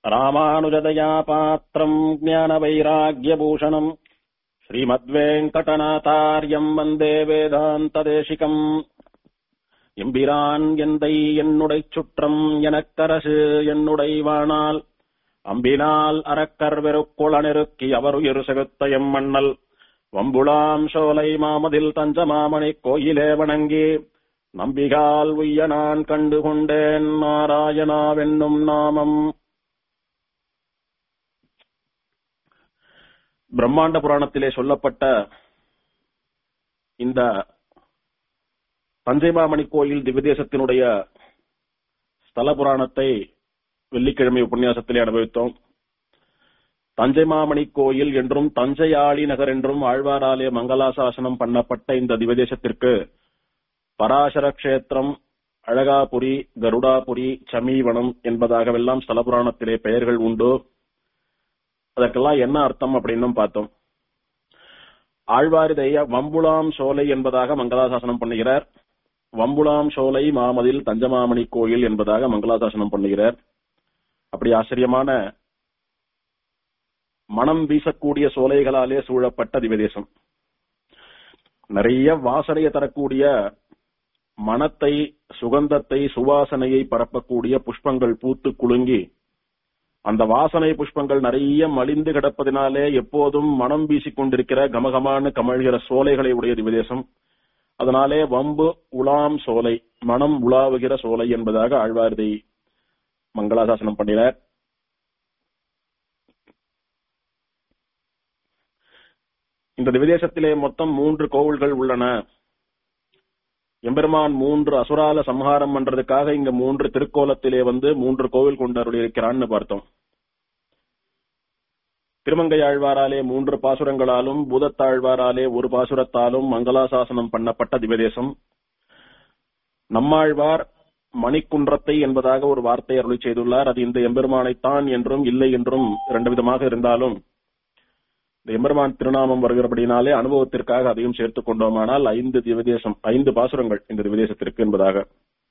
ராமானுஜதயா பாத்திரம் ஞான வைராகியபூஷணம் ஸ்ரீமத்வேங்கடநாதாரியம் வந்தே வேதாந்த தேசிகம் எம்பிரான் எந்தை என்னுடை சுற்றம் எனக்கரசு என்னுடை வாணால் அம்பினால் அரக்கர் வெறுக்குளனெருக்கி அவருயிர் செகுத்த எம்மண்ணல் வம்புளாம் சோலை மாமதில் தஞ்சமாமணிக் கோயிலே வணங்கி நம்பிகால் உய்ய நான் கண்டு கொண்டேன் நாராயணாவென்னும் நாமம் பிரம்மாண்ட புராணத்திலே சொல்லப்பட்ட இந்த தஞ்சை மாமணி கோயில் திவ்யதேசத்தினுடைய ஸ்தல புராணத்தை வெள்ளிக்கிழமை உபன்யாசத்திலே அனுபவித்தோம் தஞ்சை மாமணி கோயில் என்றும் தஞ்சையாளி நகர் என்றும் ஆழ்வாராலே மங்களாசாசனம் பண்ணப்பட்ட இந்த திவதேசத்திற்கு பராசர கஷேத்திரம் அழகாபுரி கருடாபுரி சமீவனம் என்பதாகவெல்லாம் ஸ்தல புராணத்திலே பெயர்கள் உண்டு அதற்கெல்லாம் என்ன அர்த்தம் அப்படின்னு பார்த்தோம் ஆழ்வாரிதைய வம்புலாம் சோலை என்பதாக மங்களாசாசனம் பண்ணுகிறார் வம்புலாம் சோலை மாமதில் தஞ்சமாமணி கோயில் என்பதாக மங்களாசாசனம் பண்ணுகிறார் அப்படி ஆச்சரியமான மனம் வீசக்கூடிய சோலைகளாலே சூழப்பட்ட திவதேசம் நிறைய வாசனையை தரக்கூடிய மனத்தை சுகந்தத்தை சுவாசனையை பரப்பக்கூடிய புஷ்பங்கள் பூத்து குலுங்கி அந்த வாசனை புஷ்பங்கள் நிறைய மலிந்து கிடப்பதினாலே எப்போதும் மனம் வீசிக் கொண்டிருக்கிற கமகமான கமழ்கிற சோலைகளை உடைய திவதேசம் அதனாலே வம்பு உலாம் சோலை மனம் உலாவுகிற சோலை என்பதாக ஆழ்வார்தை மங்களாசாசனம் பண்ணினார் இந்த திவதேசத்திலே மொத்தம் மூன்று கோவில்கள் உள்ளன எம்பெருமான் மூன்று அசுரால சம்ஹாரம் பண்றதுக்காக இங்க மூன்று திருக்கோலத்திலே வந்து மூன்று கோவில் கொண்டு அருள் இருக்கிறான்னு பார்த்தோம் திருமங்கை ஆழ்வாராலே மூன்று பாசுரங்களாலும் பூதத்தாழ்வாராலே ஒரு பாசுரத்தாலும் மங்களாசாசனம் பண்ணப்பட்ட திவதேசம் நம்மாழ்வார் மணிக்குன்றத்தை என்பதாக ஒரு வார்த்தை அருளி செய்துள்ளார் அது இந்த எம்பெருமானைத்தான் என்றும் இல்லை என்றும் இரண்டு விதமாக இருந்தாலும் இந்த எம்பெருமான் திருநாமம் வருகிறபடினாலே அனுபவத்திற்காக அதையும் சேர்த்துக் கொண்டோமானால் ஐந்து திவதேசம் ஐந்து பாசுரங்கள் இந்த திவதேசத்திற்கு என்பதாக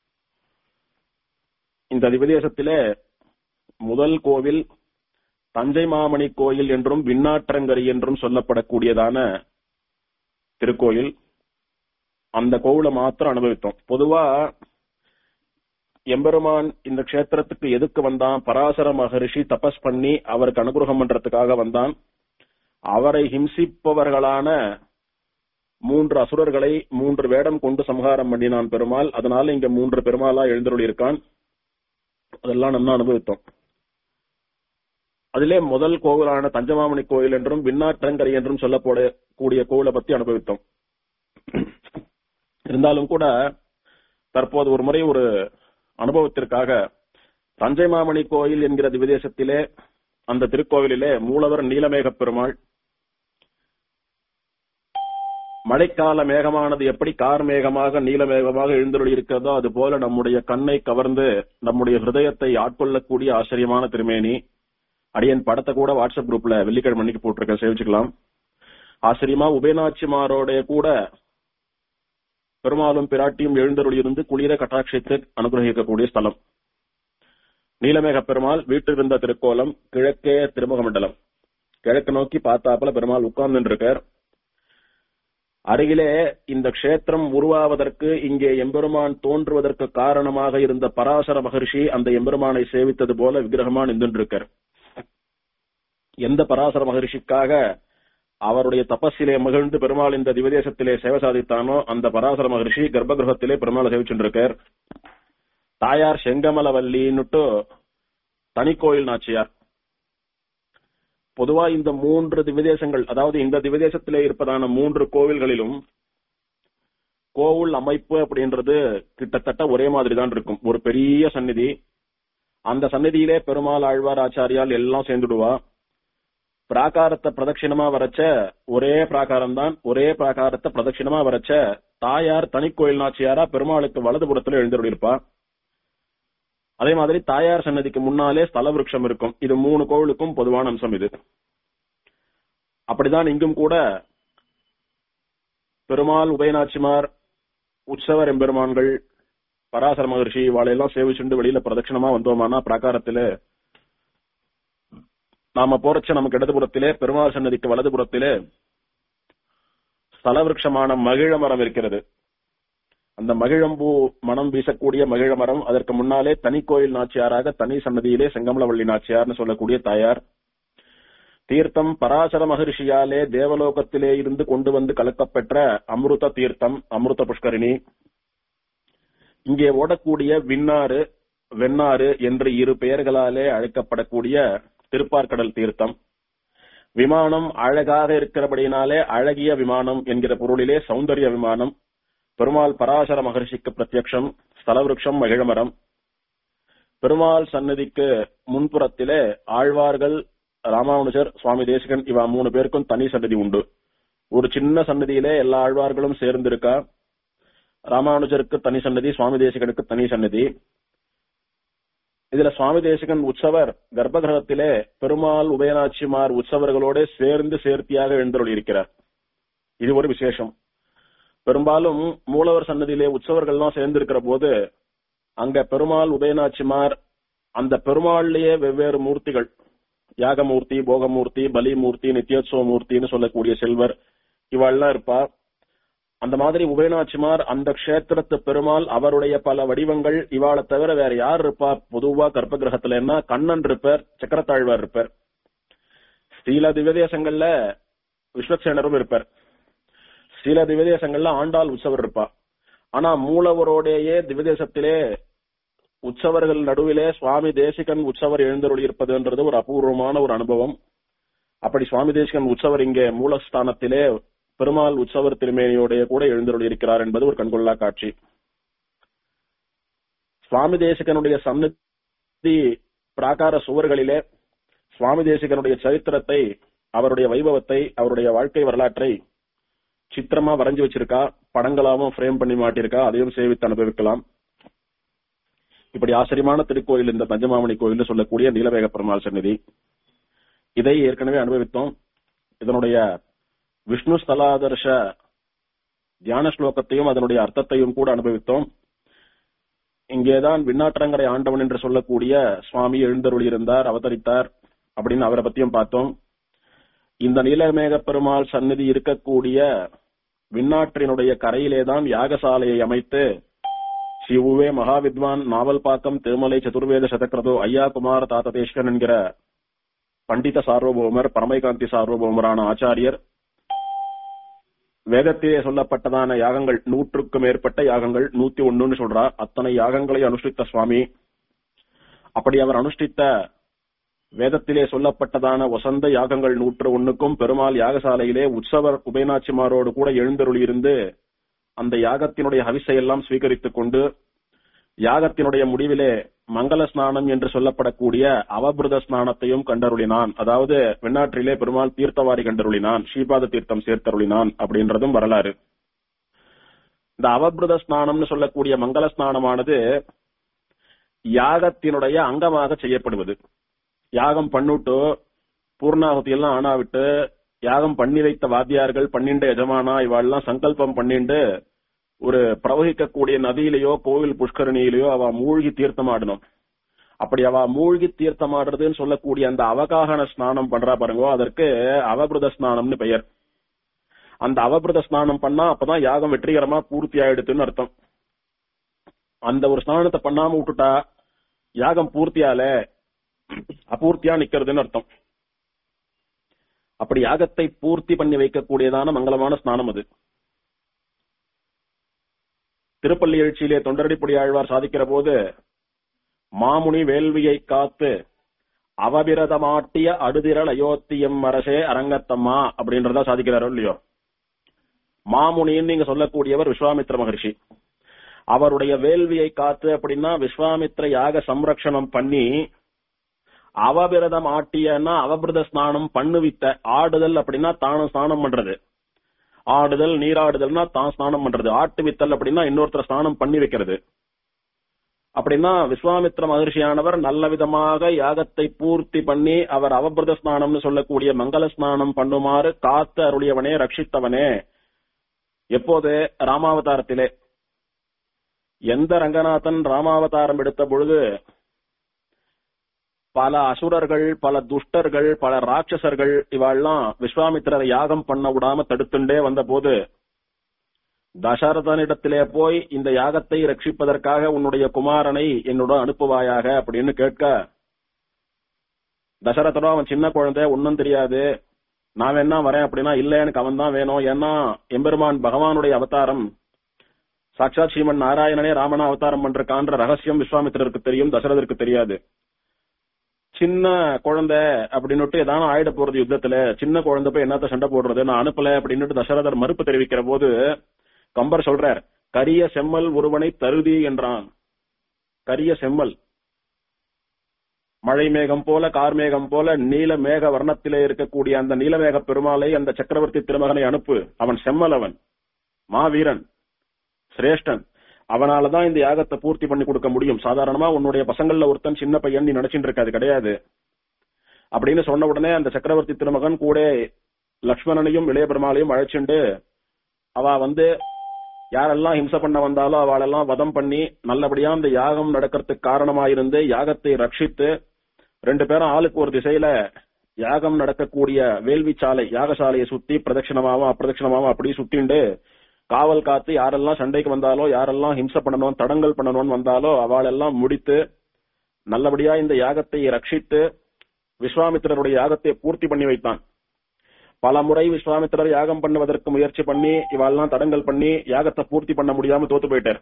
இந்த திவதேசத்திலே முதல் கோவில் தஞ்சை மாமணி கோயில் என்றும் விண்ணாற்றங்கரி என்றும் சொல்லப்படக்கூடியதான திருக்கோயில் அந்த கோவிலை மாத்திரம் அனுபவித்தோம் பொதுவா எம்பெருமான் இந்த கஷேத்திரத்துக்கு எதுக்கு வந்தான் பராசர மகரிஷி தபஸ் பண்ணி அவருக்கு அனுகிரகம் பண்றதுக்காக வந்தான் அவரை ஹிம்சிப்பவர்களான மூன்று அசுரர்களை மூன்று வேடம் கொண்டு சம்ஹாரம் பண்ணினான் பெருமாள் அதனால இங்க மூன்று பெருமாளா எழுந்தருள் இருக்கான் அதெல்லாம் நம்ம அனுபவித்தோம் அதிலே முதல் கோவிலான தஞ்சமாமணி கோயில் என்றும் விண்ணாற்றங்கரை என்றும் சொல்லப்படக்கூடிய கோவிலை பத்தி அனுபவித்தோம் இருந்தாலும் கூட தற்போது ஒரு முறை ஒரு அனுபவத்திற்காக தஞ்சை மாமணி கோயில் என்கிற திவதேசத்திலே அந்த திருக்கோவிலிலே மூலவர் நீலமேக பெருமாள் மழைக்கால மேகமானது எப்படி கார் மேகமாக நீலமேகமாக எழுந்தருளி இருக்கிறதோ அது போல நம்முடைய கண்ணை கவர்ந்து நம்முடைய ஹிருதயத்தை ஆட்கொள்ளக்கூடிய ஆச்சரியமான திருமேனி அடியன் படத்தை கூட வாட்ஸ்அப் குரூப்ல வெள்ளிக்கிழமை மணிக்கு போட்டிருக்க சேவிச்சுக்கலாம் ஆச்சரியமா உபயநாச்சிமாரோட கூட பெருமாளும் பிராட்டியும் எழுந்தருளி இருந்து குளிர கட்டாட்சித்து அனுகிரகிக்கக்கூடிய ஸ்தலம் நீலமேக பெருமாள் வீட்டில் இருந்த திருக்கோலம் கிழக்கே திருமுக மண்டலம் கிழக்கு நோக்கி பார்த்தாப்புல பெருமாள் உட்கார்ந்து இருக்கார் அருகிலே இந்த க்ஷேத்திரம் உருவாவதற்கு இங்கே எம்பெருமான் தோன்றுவதற்கு காரணமாக இருந்த பராசர மகர்ஷி அந்த எம்பெருமானை சேவித்தது போல விக்கிரகமா நின்றுருக்கார் எந்த பராசர மகர்ஷிக்காக அவருடைய தபஸிலே மகிழ்ந்து பெருமாள் இந்த திவதேசத்திலே சேவை சாதித்தானோ அந்த பராசர மகர்ஷி கர்ப்பகிரகத்திலே பெருமாளை சேவிச்சுருக்கார் தாயார் செங்கமலவல்லின்னுட்டு தனி கோயில் நாச்சியார் பொதுவா இந்த மூன்று திவதேசங்கள் அதாவது இந்த திவதேசத்திலே இருப்பதான மூன்று கோவில்களிலும் கோவில் அமைப்பு அப்படின்றது கிட்டத்தட்ட ஒரே மாதிரி தான் இருக்கும் ஒரு பெரிய சந்நிதி அந்த சந்நிதியிலே பெருமாள் ஆழ்வார் ஆச்சாரியால் எல்லாம் சேர்ந்துடுவா பிராகாரத்தை பிரதட்சிணமா வரைச்ச ஒரே பிராகாரம் தான் ஒரே பிராகாரத்தை பிரதட்சிணமா வரைச்ச தாயார் தனி கோயில் நாச்சியாரா பெருமாளுக்கு வலதுபுறத்துல எழுந்திருப்பா அதே மாதிரி தாயார் சன்னதிக்கு முன்னாலே ஸ்தல விருட்சம் இருக்கும் இது மூணு கோவிலுக்கும் பொதுவான அம்சம் இது அப்படிதான் இங்கும் கூட பெருமாள் உபயநாச்சிமார் உற்சவர் எம்பெருமான்கள் பராசர மகர்ஷி இவாளையெல்லாம் சேவிச்சுண்டு வெளியில பிரதட்சணமா வந்தோமானா பிராகாரத்துல நாம போறச்ச நமக்கு இடதுபுறத்திலே பெருமாள் சன்னதிக்கு வலதுபுறத்திலே ஸ்தலவிருஷமான மகிழ மரம் இருக்கிறது அந்த மகிழம்பூ மனம் வீசக்கூடிய மகிழ மரம் அதற்கு முன்னாலே தனி கோயில் நாச்சியாராக தனி சன்னதியிலே செங்கமலவள்ளி நாச்சியார்னு சொல்லக்கூடிய தாயார் தீர்த்தம் பராசர மகரிஷியாலே தேவலோகத்திலே இருந்து கொண்டு வந்து கலக்கப்பெற்ற அமிர்த தீர்த்தம் அமிர்த புஷ்கரிணி இங்கே ஓடக்கூடிய விண்ணாறு வெண்ணாறு என்று இரு பெயர்களாலே அழைக்கப்படக்கூடிய திருப்பார்கடல் தீர்த்தம் விமானம் அழகாக இருக்கிறபடியினாலே அழகிய விமானம் என்கிற பொருளிலே சௌந்தரிய விமானம் பெருமாள் பராசர மகர்ஷிக்கு பிரத்யக்ஷம் ஸ்தலவிருஷம் மகிழமரம் பெருமாள் சன்னதிக்கு முன்புறத்திலே ஆழ்வார்கள் ராமானுஜர் சுவாமி தேசிகன் இவா மூணு பேருக்கும் தனி சன்னதி உண்டு ஒரு சின்ன சன்னதியிலே எல்லா ஆழ்வார்களும் சேர்ந்திருக்கா ராமானுஜருக்கு தனி சன்னதி சுவாமி தேசிகனுக்கு தனி சன்னதி இதுல சுவாமி தேசிகன் உற்சவர் கர்ப்பகிரகத்திலே பெருமாள் உபயநாச்சிமார் உற்சவர்களோட சேர்ந்து சேர்த்தியாக எழுந்தருள் இருக்கிறார் இது ஒரு விசேஷம் பெரும்பாலும் மூலவர் சன்னதியிலே உற்சவர்கள்லாம் சேர்ந்திருக்கிற போது அங்க பெருமாள் உபயநாச்சிமார் அந்த பெருமாள்லயே வெவ்வேறு மூர்த்திகள் யாகமூர்த்தி போகமூர்த்தி பலிமூர்த்தி நித்யோத்சவ மூர்த்தின்னு சொல்லக்கூடிய செல்வர் இவாள்லாம் இருப்பா அந்த மாதிரி உபயநாச்சிமார் அந்த க்ஷேத்திரத்து பெருமாள் அவருடைய பல வடிவங்கள் இவாளை தவிர வேற யார் இருப்பா பொதுவா கர்ப்ப கிரகத்துலன்னா கண்ணன் இருப்பார் சக்கரத்தாழ்வார் இருப்பார் ஸ்ரீல திவ்யதேசங்கள்ல விஸ்வக்சேனரும் இருப்பார் சில திவ்யதேசங்கள்ல ஆண்டாள் உற்சவர் இருப்பா ஆனா மூலவரோடையே திவ்யதேசத்திலே உற்சவர்கள் நடுவிலே சுவாமி தேசிகன் உற்சவர் எழுந்தருளி இருப்பதுன்றது ஒரு அபூர்வமான ஒரு அனுபவம் அப்படி சுவாமி தேசிகன் உற்சவர் இங்கே மூலஸ்தானத்திலே பெருமாள் உற்சவர் திருமேனியோடைய கூட எழுந்தருளி இருக்கிறார் என்பது ஒரு கண்கொள்ளா காட்சி சுவாமி தேசிகனுடைய சன்னதி பிராகார சுவர்களிலே சுவாமி தேசிகனுடைய சரித்திரத்தை அவருடைய வைபவத்தை அவருடைய வாழ்க்கை வரலாற்றை சித்திரமா வரைஞ்சு வச்சிருக்கா படங்களாவும் ஃப்ரேம் பண்ணி மாட்டிருக்கா அதையும் சேவித்து அனுபவிக்கலாம் இப்படி ஆச்சரியமான திருக்கோயில் இந்த தஞ்சமாமணி கோயில் சொல்லக்கூடிய நீலவேக பெருமாள் சந்நிதி இதை ஏற்கனவே அனுபவித்தோம் இதனுடைய விஷ்ணு ஸ்தலாதர்ஷ தியான ஸ்லோகத்தையும் அதனுடைய அர்த்தத்தையும் கூட அனுபவித்தோம் இங்கேதான் விண்ணாற்றங்கரை ஆண்டவன் என்று சொல்லக்கூடிய சுவாமி எழுந்தருளி இருந்தார் அவதரித்தார் அப்படின்னு அவரை பத்தியும் பார்த்தோம் இந்த நீலமேக பெருமாள் சந்நிதி இருக்கக்கூடிய விண்ணாற்றினுடைய கரையிலேதான் யாகசாலையை அமைத்து ஸ்ரீ உவே மகாவித்வான் நாவல்பாக்கம் திருமலை சதுர்வேத சதக்கிரதோ ஐயா குமார தாத்ததேஷ்கன் என்கிற பண்டித சார்வபௌமர் பரமைகாந்தி சார்வபௌமரான ஆச்சாரியர் வேதத்திலே சொல்லப்பட்டதான யாகங்கள் நூற்றுக்கும் மேற்பட்ட யாகங்கள் நூத்தி ஒண்ணுன்னு சொல்றா அத்தனை யாகங்களை அனுஷ்டித்த சுவாமி அப்படி அவர் அனுஷ்டித்த வேதத்திலே சொல்லப்பட்டதான வசந்த யாகங்கள் நூற்று ஒண்ணுக்கும் பெருமாள் யாகசாலையிலே உற்சவர் உபயநாச்சிமாரோடு கூட எழுந்தருளி இருந்து அந்த யாகத்தினுடைய ஹவிசை எல்லாம் ஸ்வீகரித்துக் கொண்டு யாகத்தினுடைய முடிவிலே மங்கள ஸ்நானம் என்று சொல்லப்படக்கூடிய அவபிருத ஸ்நானத்தையும் கண்டருளினான் அதாவது வெண்ணாற்றிலே பெருமாள் தீர்த்தவாரி கண்டருளினான் ஸ்ரீபாத தீர்த்தம் சேர்த்தருளினான் அப்படின்றதும் வரலாறு இந்த அவபிருத ஸ்நானம்னு சொல்லக்கூடிய மங்கள ஸ்நானமானது யாகத்தினுடைய அங்கமாக செய்யப்படுவது யாகம் பண்ணுட்டு பூர்ணாகுதி எல்லாம் ஆனாவிட்டு யாகம் பண்ணி வைத்த வாத்தியார்கள் பன்னிண்ட எஜமானா இவாள்லாம் சங்கல்பம் பண்ணிண்டு ஒரு பிரவகிக்கக்கூடிய நதியிலேயோ கோவில் புஷ்கரணியிலேயோ அவ மூழ்கி தீர்த்தமாடணும் அப்படி அவ மூழ்கி தீர்த்தமாடுறதுன்னு சொல்லக்கூடிய அந்த அவகாகன ஸ்நானம் பண்றா பாருங்க அதற்கு அவபிருத ஸ்நானம்னு பெயர் அந்த அவபிருத ஸ்நானம் பண்ணா அப்பதான் யாகம் வெற்றிகரமா பூர்த்தி ஆயிடுதுன்னு அர்த்தம் அந்த ஒரு ஸ்நானத்தை பண்ணாம விட்டுட்டா யாகம் பூர்த்தியால அபூர்த்தியா நிக்கிறதுன்னு அர்த்தம் அப்படி யாகத்தை பூர்த்தி பண்ணி வைக்கக்கூடியதான மங்களமான ஸ்நானம் அது திருப்பள்ளி எழுச்சியிலே தொண்டரடிப்படி ஆழ்வார் சாதிக்கிற போது மாமுனி வேள்வியை காத்து அவபிரதமாட்டிய அடுதிரல் அயோத்தியம் அரசே அரங்கத்தம்மா அப்படின்றதா சாதிக்கிறாரோ இல்லையோ மாமுனின்னு நீங்க சொல்லக்கூடியவர் விஸ்வாமித்ர மகர்ஷி அவருடைய வேள்வியை காத்து அப்படின்னா விஸ்வாமித்ர யாக சம்ரக்ஷணம் பண்ணி அவபிரதம் ஆட்டியன்னா அவபிரத ஸ்நானம் பண்ணுவித்த ஆடுதல் அப்படின்னா தானும் ஸ்நானம் பண்றது ஆடுதல் நீராடுதல்னா தான் ஸ்நானம் பண்றது ஆட்டு வித்தல் அப்படின்னா இன்னொருத்தர் ஸ்நானம் பண்ணி வைக்கிறது அப்படின்னா விஸ்வாமித்ர மகர்ஷியானவர் நல்ல விதமாக யாகத்தை பூர்த்தி பண்ணி அவர் அவபிரத ஸ்நானம்னு சொல்லக்கூடிய மங்கள ஸ்நானம் பண்ணுமாறு காத்து அருளியவனே ரட்சித்தவனே எப்போது ராமாவதாரத்திலே எந்த ரங்கநாதன் ராமாவதாரம் எடுத்த பொழுது பல அசுரர்கள் பல துஷ்டர்கள் பல ராட்சசர்கள் இவெல்லாம் விஸ்வாமித்திரரை யாகம் பண்ண விடாம தடுத்துண்டே வந்த போது தசரதனிடத்திலே போய் இந்த யாகத்தை ரட்சிப்பதற்காக உன்னுடைய குமாரனை என்னோட அனுப்புவாயாக அப்படின்னு கேட்க தசரதனோ அவன் சின்ன குழந்தை ஒன்னும் தெரியாது நான் வேணா வரேன் அப்படின்னா இல்ல எனக்கு அவன் தான் வேணும் ஏன்னா எம்பெருமான் பகவானுடைய அவதாரம் சாட்சாத் ஸ்ரீமன் நாராயணனே ராமனா அவதாரம் பண்றக்கான்ற ரகசியம் விஸ்வாமித்திரருக்கு தெரியும் தசரதற்கு தெரியாது சின்ன குழந்தை அப்படின்னுட்டு ஏதான ஆயிட போறது யுத்தத்துல சின்ன குழந்தை போய் என்னத்த சண்டை போடுறது நான் அனுப்பல அப்படின்னுட்டு தசரதர் மறுப்பு தெரிவிக்கிற போது கம்பர் சொல்றார் கரிய செம்மல் ஒருவனை தருதி என்றான் கரிய செம்மல் மழை மேகம் போல கார்மேகம் போல நீல மேக வர்ணத்திலே இருக்கக்கூடிய அந்த நீலமேக பெருமாளை அந்த சக்கரவர்த்தி திருமகனை அனுப்பு அவன் செம்மல் அவன் மாவீரன் சிரேஷ்டன் அவனாலதான் இந்த யாகத்தை பூர்த்தி பண்ணி கொடுக்க முடியும் சாதாரணமா உன்னுடைய பசங்கள்ல ஒருத்தன் சின்ன பையன் நீ நினைச்சிட்டு இருக்காது கிடையாது அப்படின்னு சொன்ன உடனே அந்த சக்கரவர்த்தி திருமகன் கூட லக்ஷ்மணனையும் இளைய பெருமாளையும் அழைச்சிண்டு அவ வந்து யாரெல்லாம் ஹிம்சை பண்ண வந்தாலோ அவளெல்லாம் வதம் பண்ணி நல்லபடியா அந்த யாகம் நடக்கிறதுக்கு காரணமாயிருந்து யாகத்தை ரட்சித்து ரெண்டு பேரும் ஆளுக்கு ஒரு திசையில யாகம் நடக்கக்கூடிய வேள்வி சாலை யாகசாலையை சுத்தி பிரதட்சிணமாவும் அப்பிரதட்சிணமாவும் அப்படி சுத்திண்டு காவல் காத்து யாரெல்லாம் சண்டைக்கு வந்தாலோ யாரெல்லாம் ஹிம்சை பண்ணணும் தடங்கல் பண்ணணும்னு வந்தாலோ அவளெல்லாம் முடித்து நல்லபடியா இந்த யாகத்தை ரட்சித்து விஸ்வாமித்திரருடைய யாகத்தை பூர்த்தி பண்ணி வைத்தான் பல முறை விஸ்வாமித்திரர் யாகம் பண்ணுவதற்கு முயற்சி பண்ணி இவாள்லாம் தடங்கல் பண்ணி யாகத்தை பூர்த்தி பண்ண முடியாம தோத்து போயிட்டார்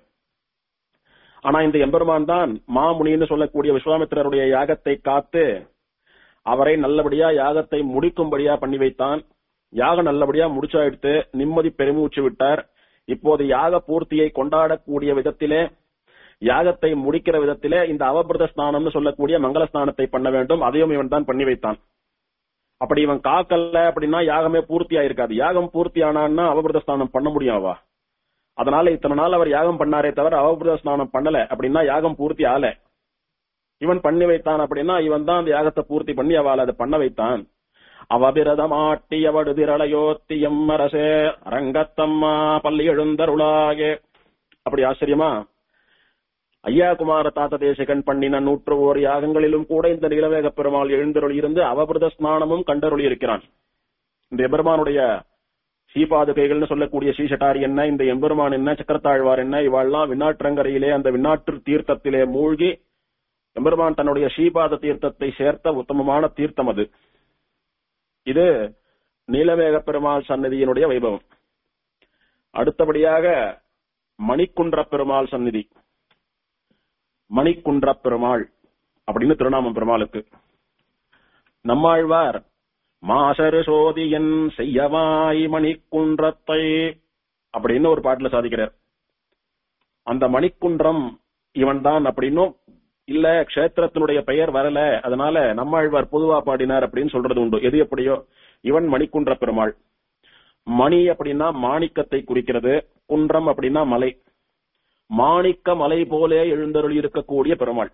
ஆனா இந்த எம்பெருமான் தான் மாமுனின்னு சொல்லக்கூடிய விஸ்வாமித்திரருடைய யாகத்தை காத்து அவரை நல்லபடியா யாகத்தை முடிக்கும்படியா பண்ணி வைத்தான் யாகம் நல்லபடியா முடிச்சாயிடுத்து நிம்மதி பெருமூச்சு விட்டார் இப்போது யாக பூர்த்தியை கொண்டாடக்கூடிய விதத்திலே யாகத்தை முடிக்கிற விதத்திலே இந்த அவபிரத ஸ்நானம்னு சொல்லக்கூடிய மங்கள ஸ்நானத்தை பண்ண வேண்டும் அதையும் இவன் தான் பண்ணி வைத்தான் அப்படி இவன் காக்கல அப்படின்னா யாகமே பூர்த்தி ஆயிருக்காது யாகம் பூர்த்தி ஆனான்னா அவபிரத ஸ்நானம் பண்ண முடியும் அவா அதனால இத்தனை நாள் அவர் யாகம் பண்ணாரே தவிர அவபிரத ஸ்நானம் பண்ணல அப்படின்னா யாகம் பூர்த்தி ஆல இவன் பண்ணி வைத்தான் அப்படின்னா இவன் தான் அந்த யாகத்தை பூர்த்தி பண்ணி அவள் அதை பண்ண வைத்தான் அவபிரதமாட்டியவடு திரளையோத்தியம் அரசே அரங்கத்தம்மா பள்ளி எழுந்தருளாகே அப்படி ஆச்சரியமா ஐயா குமார தாத்த தேசிகன் பண்ணின நூற்று ஓர் யாகங்களிலும் கூட இந்த நீலவேக பெருமாள் எழுந்தருளி இருந்து அவபிரத ஸ்நானமும் கண்டருளி இருக்கிறான் இந்த எம்பெருமானுடைய ஸ்ரீபாதுகைகள்னு சொல்லக்கூடிய ஸ்ரீசட்டாரி என்ன இந்த எம்பெருமான் என்ன சக்கரத்தாழ்வார் என்ன இவாள்லாம் விண்ணாற்றங்கரையிலே அந்த விண்ணாற்று தீர்த்தத்திலே மூழ்கி எம்பெருமான் தன்னுடைய ஸ்ரீபாத தீர்த்தத்தை சேர்த்த உத்தமமான தீர்த்தம் அது இது நீலவேக பெருமாள் சன்னதியினுடைய வைபவம் அடுத்தபடியாக மணிக்குன்ற பெருமாள் சந்நிதி மணிக்குன்ற பெருமாள் அப்படின்னு திருநாமம் பெருமாளுக்கு நம்மாழ்வார் மாசரு சோதியன் செய்யவாய் மணிக்குன்றத்தை அப்படின்னு ஒரு பாட்டுல சாதிக்கிறார் அந்த மணிக்குன்றம் இவன் தான் அப்படின்னும் இல்ல க்ஷேத்திரத்தினுடைய பெயர் வரல அதனால நம்மாழ்வார் பொதுவா பாடினார் அப்படின்னு சொல்றது உண்டு எது எப்படியோ இவன் மணிக்குன்ற பெருமாள் மணி அப்படின்னா மாணிக்கத்தை குறிக்கிறது குன்றம் அப்படின்னா மலை மாணிக்க மலை போலே எழுந்தருளி இருக்கக்கூடிய பெருமாள்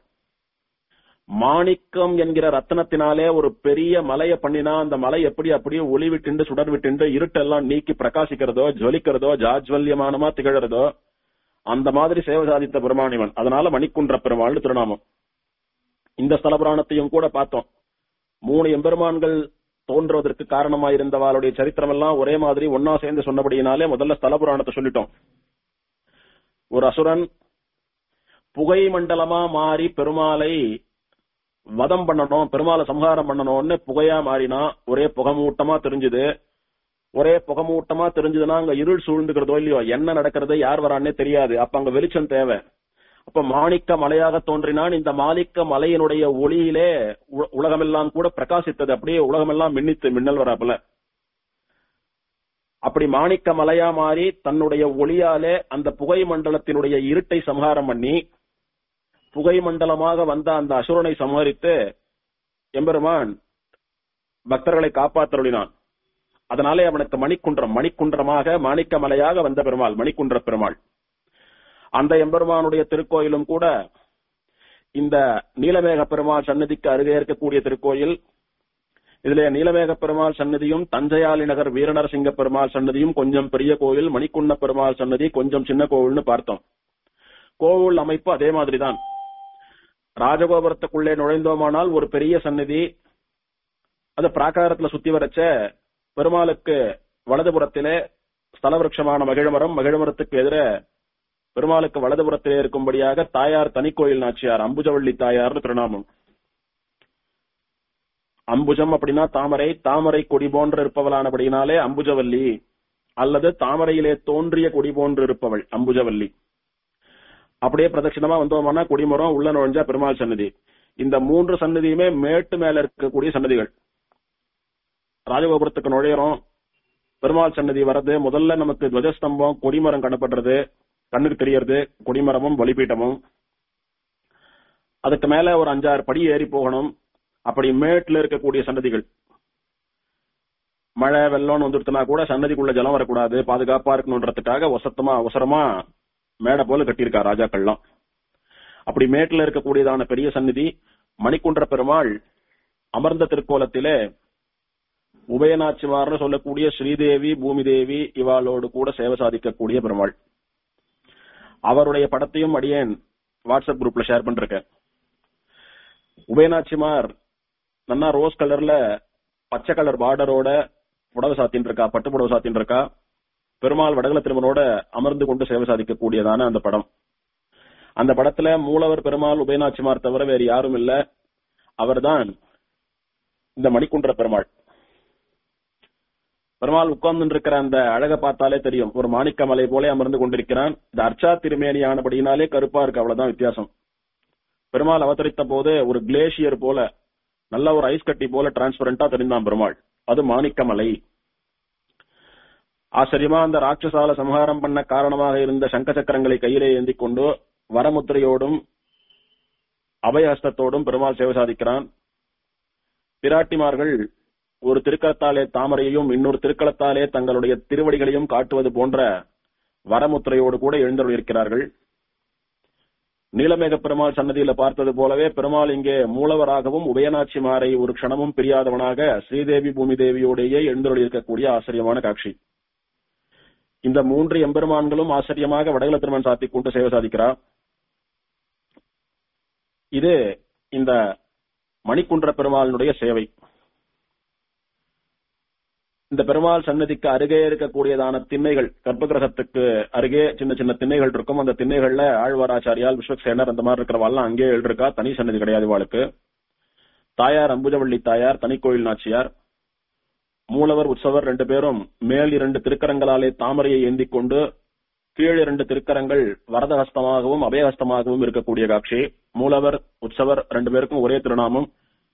மாணிக்கம் என்கிற ரத்தனத்தினாலே ஒரு பெரிய மலையை பண்ணினா அந்த மலை எப்படி அப்படியே ஒளி விட்டுண்டு சுடர் விட்டுண்டு இருட்டெல்லாம் நீக்கி பிரகாசிக்கிறதோ ஜொலிக்கிறதோ ஜாஜ்வல்யமானமா திகழறதோ அந்த மாதிரி சேவை சாதித்த பெருமான் இவன் அதனால மணிக்குன்ற பெருமாள் திருநாமம் இந்த ஸ்தல புராணத்தையும் கூட பார்த்தோம் மூணு எம்பெருமான்கள் தோன்றுவதற்கு காரணமாயிருந்தவாளுடைய சரித்திரம் எல்லாம் ஒரே மாதிரி ஒன்னா சேர்ந்து சொன்னபடியினாலே முதல்ல ஸ்தல புராணத்தை சொல்லிட்டோம் ஒரு அசுரன் புகை மண்டலமா மாறி பெருமாளை வதம் பண்ணணும் பெருமாளை சம்ஹாரம் பண்ணணும்னு புகையா மாறினா ஒரே புகமூட்டமா தெரிஞ்சுது ஒரே புகமூட்டமா தெரிஞ்சதுன்னா அங்க இருள் சூழ்ந்துக்கிறதோ இல்லையோ என்ன நடக்கிறது யார் வரான்னே தெரியாது அப்ப அங்க வெளிச்சம் தேவை அப்ப மாணிக்க மலையாக தோன்றினான் இந்த மாணிக்க மலையினுடைய ஒளியிலே உ- உலகமெல்லாம் கூட பிரகாசித்தது அப்படியே உலகமெல்லாம் மின்னித்து மின்னல் வராப்புல அப்படி மாணிக்க மலையா மாறி தன்னுடைய ஒளியாலே அந்த புகை மண்டலத்தினுடைய இருட்டை சம்ஹாரம் பண்ணி புகை மண்டலமாக வந்த அந்த அசுரனை சம்ஹரித்து எம்பெருமான் பக்தர்களை காப்பாற்றருளினான் அதனாலே அவனுக்கு மணிக்குன்றம் மணிக்குன்றமாக மாணிக்க மலையாக வந்த பெருமாள் மணிக்குன்ற பெருமாள் அந்த எம்பெருமானுடைய திருக்கோயிலும் கூட இந்த நீலமேக பெருமாள் சன்னதிக்கு அருகே இருக்கக்கூடிய திருக்கோயில் இதுல நீலமேக பெருமாள் சன்னதியும் தஞ்சையாளி நகர் வீரநரசிங்க பெருமாள் சன்னதியும் கொஞ்சம் பெரிய கோயில் மணிக்குண்ண பெருமாள் சன்னதி கொஞ்சம் சின்ன கோவில்னு பார்த்தோம் கோவில் அமைப்பு அதே மாதிரிதான் ராஜகோபுரத்துக்குள்ளே நுழைந்தோமானால் ஒரு பெரிய சந்நிதி அது பிராகாரத்துல சுத்தி வரச்ச பெருமாளுக்கு வலதுபுறத்திலே ஸ்தலவிருட்சமான மகிழமரம் மகிழமரத்துக்கு எதிர பெருமாளுக்கு வலதுபுறத்திலே இருக்கும்படியாக தாயார் தனிக்கோயில் நாச்சியார் அம்புஜவள்ளி தாயார்னு திருநாமம் அம்புஜம் அப்படின்னா தாமரை தாமரை கொடி போன்று இருப்பவளானபடினாலே அம்புஜவல்லி அல்லது தாமரையிலே தோன்றிய கொடி போன்று இருப்பவள் அம்புஜவல்லி அப்படியே பிரதட்சிணமா வந்தோம்னா கொடிமரம் உள்ள நுழைஞ்சா பெருமாள் சன்னதி இந்த மூன்று சன்னதியுமே மேட்டு மேல இருக்கக்கூடிய சன்னதிகள் ராஜகோபுரத்துக்கு நுழையிறோம் பெருமாள் சன்னதி வர்றது முதல்ல நமக்கு துவஜஸ்தம்பம் கொடிமரம் காணப்படுறது கண்ணுக்கு தெரியறது கொடிமரமும் பலிபீட்டமும் அதுக்கு மேல ஒரு அஞ்சாறு படி ஏறி போகணும் அப்படி மேட்ல இருக்கக்கூடிய சன்னதிகள் மழை வெள்ளம்னு வந்துடுத்துனா கூட சன்னதிக்குள்ள ஜலம் வரக்கூடாது பாதுகாப்பா இருக்கணுன்றதுக்காக ஒசத்தமா அவசரமா மேடை போல கட்டியிருக்கா ராஜாக்கள்லாம் அப்படி மேட்ல இருக்கக்கூடியதான பெரிய சந்நிதி மணிக்குன்ற பெருமாள் அமர்ந்த திருக்கோலத்திலே உபயநாச்சிமார்னு சொல்லக்கூடிய ஸ்ரீதேவி பூமிதேவி இவாளோடு கூட சேவை சாதிக்கக்கூடிய பெருமாள் அவருடைய படத்தையும் அடியேன் வாட்ஸ்அப் குரூப்ல ஷேர் பண்ணிருக்கேன் உபயநாச்சிமார் நன்னா ரோஸ் கலர்ல பச்சை கலர் பார்டரோட புடவை சாத்தின் இருக்கா பட்டு புடவை சாத்தின் இருக்கா பெருமாள் வடகல திருமனோட அமர்ந்து கொண்டு சேவை சாதிக்கக்கூடியதான அந்த படம் அந்த படத்துல மூலவர் பெருமாள் உபயநாச்சிமார் தவிர வேறு யாரும் இல்ல அவர்தான் இந்த மணிக்குன்ற பெருமாள் பெருமாள் உட்கார்ந்து இருக்கிற அந்த அழக பார்த்தாலே தெரியும் ஒரு மாணிக்க மலை போல அமர்ந்து கொண்டிருக்கிறான் இந்த அர்ச்சா திருமேனி ஆனபடினாலே கருப்பா இருக்கு அவ்வளவுதான் வித்தியாசம் பெருமாள் அவதரித்த போது ஒரு கிளேசியர் போல நல்ல ஒரு ஐஸ் கட்டி போல டிரான்ஸ்பரண்டா தெரிந்தான் பெருமாள் அது மாணிக்கமலை ஆச்சரியமா அந்த ராட்சசால சம்ஹாரம் பண்ண காரணமாக இருந்த சங்க சக்கரங்களை கையிலே ஏந்தி கொண்டு வரமுத்திரையோடும் அபயஹஸ்தத்தோடும் பெருமாள் சேவை சாதிக்கிறான் பிராட்டிமார்கள் ஒரு திருக்கலத்தாலே தாமரையையும் இன்னொரு திருக்களத்தாலே தங்களுடைய திருவடிகளையும் காட்டுவது போன்ற வரமுத்திரையோடு கூட எழுந்தருளிருக்கிறார்கள் நீலமேக பெருமாள் சன்னதியில பார்த்தது போலவே பெருமாள் இங்கே மூலவராகவும் உபயநாச்சிமாரை ஒரு க்ஷணமும் பிரியாதவனாக ஸ்ரீதேவி பூமி தேவியோடையே எழுந்தருளியிருக்கக்கூடிய ஆச்சரியமான காட்சி இந்த மூன்று எம்பெருமான்களும் ஆச்சரியமாக வடகல திருமண் சாத்திக் கொண்டு சேவை சாதிக்கிறார் இது இந்த மணிக்குன்ற பெருமாளினுடைய சேவை இந்த பெருமாள் சன்னதிக்கு அருகே இருக்கக்கூடியதான திண்ணைகள் கர்ப்பகிரகத்துக்கு அருகே சின்ன சின்ன திண்ணைகள் இருக்கும் அந்த திண்ணைகள்ல ஆழ்வாராச்சாரியால் விஸ்வக்சேனர் அந்த மாதிரி இருக்கிறவாள்லாம் அங்கே எழுதிருக்கா தனி சன்னதி கிடையாது இவாளுக்கு தாயார் அம்புஜவள்ளி தாயார் தனிக்கோயில் நாச்சியார் மூலவர் உற்சவர் ரெண்டு பேரும் மேல் இரண்டு திருக்கரங்களாலே தாமரையை ஏந்திக் கொண்டு கீழ் இரண்டு திருக்கரங்கள் வரதஹஸ்தமாகவும் அபயஹஸ்தமாகவும் இருக்கக்கூடிய காட்சி மூலவர் உற்சவர் ரெண்டு பேருக்கும் ஒரே திருநாமம்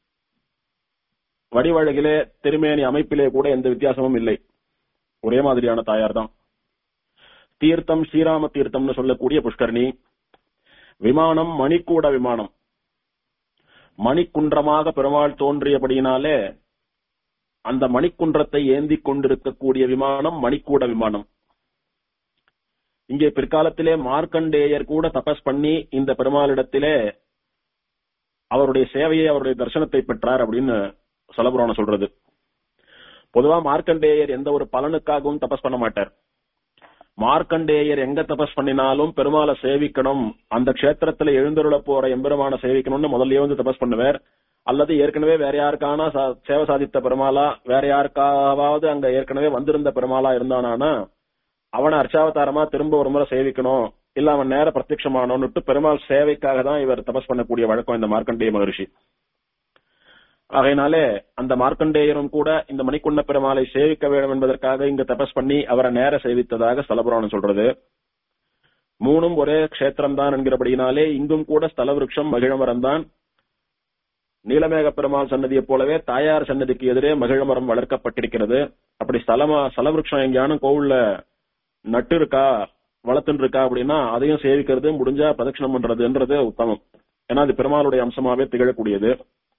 வடிவழகிலே திருமேனி அமைப்பிலே கூட எந்த வித்தியாசமும் இல்லை ஒரே மாதிரியான தாயார் தான் தீர்த்தம் ஸ்ரீராம தீர்த்தம்னு சொல்லக்கூடிய புஷ்கரணி விமானம் மணிக்கூட விமானம் மணிக்குன்றமாக பெருமாள் தோன்றியபடியினாலே அந்த மணிக்குன்றத்தை ஏந்தி கொண்டிருக்கக்கூடிய விமானம் மணிக்கூட விமானம் இங்கே பிற்காலத்திலே மார்க்கண்டேயர் கூட தபஸ் பண்ணி இந்த பெருமாளிடத்திலே அவருடைய சேவையை அவருடைய தரிசனத்தை பெற்றார் அப்படின்னு சலபுராணம் சொல்றது பொதுவா மார்க்கண்டேயர் எந்த ஒரு பலனுக்காகவும் தபஸ் பண்ண மாட்டார் மார்க்கண்டேயர் எங்க தபஸ் பண்ணினாலும் பெருமாளை சேவிக்கணும் அந்த க்ஷேத்திரத்துல எழுந்தருள போற எம்பெருமான சேவிக்கணும்னு முதல்லயே வந்து தபஸ் பண்ணுவார் அல்லது ஏற்கனவே வேற யாருக்கான சா- சேவை சாதித்த பெருமாளா வேற யாருக்காவது அங்க ஏற்கனவே வந்திருந்த பெருமாளா இருந்தானானா அவனை அர்ச்சாவதாரமா திரும்ப ஒரு முறை சேவிக்கணும் இல்ல அவன் நேர பிரத்யட்சமானோன்னுட்டு பெருமாள் சேவைக்காக தான் இவர் தபஸ் பண்ணக்கூடிய வழக்கம் இந்த மார்க்கண்டேய மகரிஷி ஆகையினாலே அந்த மார்க்கண்டேயரும் கூட இந்த மணிக்குண்ட பெருமாளை சேவிக்க வேண்டும் என்பதற்காக இங்க தபஸ் பண்ணி அவரை நேர சேவித்ததாக ஸ்தலபுராணம் சொல்றது மூணும் ஒரே க்ஷேத்திரம் தான் என்கிறபடியினாலே இங்கும் கூட ஸ்தல விருட்சம் மகிழமரம் தான் நீலமேக பெருமாள் சன்னதியைப் போலவே தாயார் சன்னதிக்கு எதிரே மகிழமரம் வளர்க்கப்பட்டிருக்கிறது அப்படி ஸ்தலமா ஸ்தலவிருட்சம் எங்கேயானும் கோவில்ல நட்டு இருக்கா வளர்த்துன்னு இருக்கா அப்படின்னா அதையும் சேவிக்கிறது முடிஞ்சா பிரதட்சணம் பண்றதுன்றது உத்தமம் ஏன்னா அது பெருமாளுடைய அம்சமாவே திகழக்கூடியது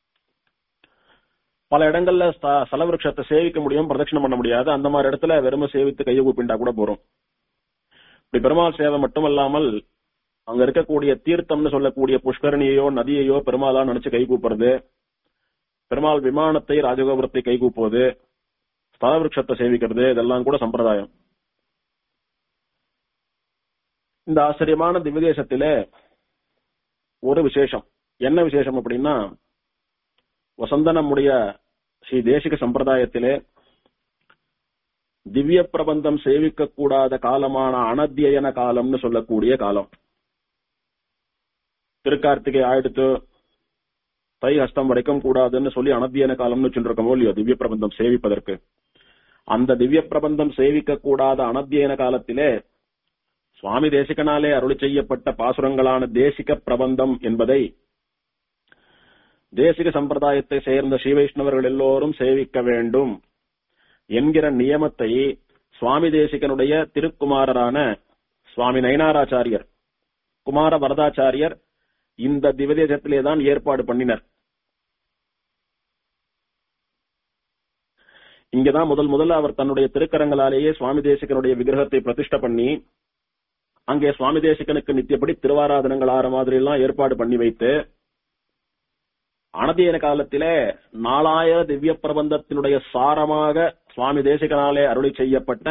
பல இடங்கள்ல ஸ்த- ஸ்தலவிருட்சத்தை சேவிக்க முடியும் பிரதட்சணம் பண்ண முடியாது அந்த மாதிரி இடத்துல வெறும சேவித்து கையை கூப்பிண்டா கூட போறோம் இப்படி பெருமாள் சேவை மட்டுமல்லாமல் அங்க இருக்கக்கூடிய தீர்த்தம்னு சொல்லக்கூடிய புஷ்கரணியையோ நதியையோ பெருமாளா நினைச்சு கை கூப்புறது பெருமாள் விமானத்தை ராஜகோபுரத்தை கை கூப்புவது ஸ்தல விருட்சத்தை சேவிக்கிறது இதெல்லாம் கூட சம்பிரதாயம் இந்த ஆச்சரியமான திவ்யதேசத்திலே ஒரு விசேஷம் என்ன விசேஷம் அப்படின்னா வசந்த நம்முடைய ஸ்ரீ தேசிக சம்பிரதாயத்திலே திவ்ய பிரபந்தம் சேவிக்க கூடாத காலமான அனத்தியன காலம்னு சொல்லக்கூடிய காலம் திருக்கார்த்திகை ஆயிடுத்து தை ஹஸ்தம் வரைக்கும் கூடாதுன்னு சொல்லி அனத்தியன காலம்னு சொல்லிருக்கோமோ இல்லையோ திவ்ய பிரபந்தம் சேவிப்பதற்கு அந்த திவ்ய பிரபந்தம் சேவிக்க கூடாத அனத்தியன காலத்திலே சுவாமி தேசிகனாலே அருளி செய்யப்பட்ட பாசுரங்களான தேசிக பிரபந்தம் என்பதை தேசிக சம்பிரதாயத்தை சேர்ந்த ஸ்ரீ வைஷ்ணவர்கள் எல்லோரும் சேவிக்க வேண்டும் என்கிற நியமத்தை சுவாமி தேசிகனுடைய திருக்குமாரரான சுவாமி நயனாராச்சாரியர் குமார வரதாச்சாரியர் இந்த திவதேசத்திலே தான் ஏற்பாடு பண்ணினர் இங்கதான் முதல் முதல்ல அவர் தன்னுடைய திருக்கரங்களாலேயே சுவாமி தேசிகனுடைய விக்கிரகத்தை பிரதிஷ்ட பண்ணி அங்கே சுவாமி தேசிகனுக்கு நித்தியப்படி திருவாராதனங்கள் ஆற மாதிரி எல்லாம் ஏற்பாடு பண்ணி வைத்து அனதியன காலத்திலே நாலாயிர திவ்ய பிரபந்தத்தினுடைய சாரமாக சுவாமி தேசிகனாலே அருளி செய்யப்பட்ட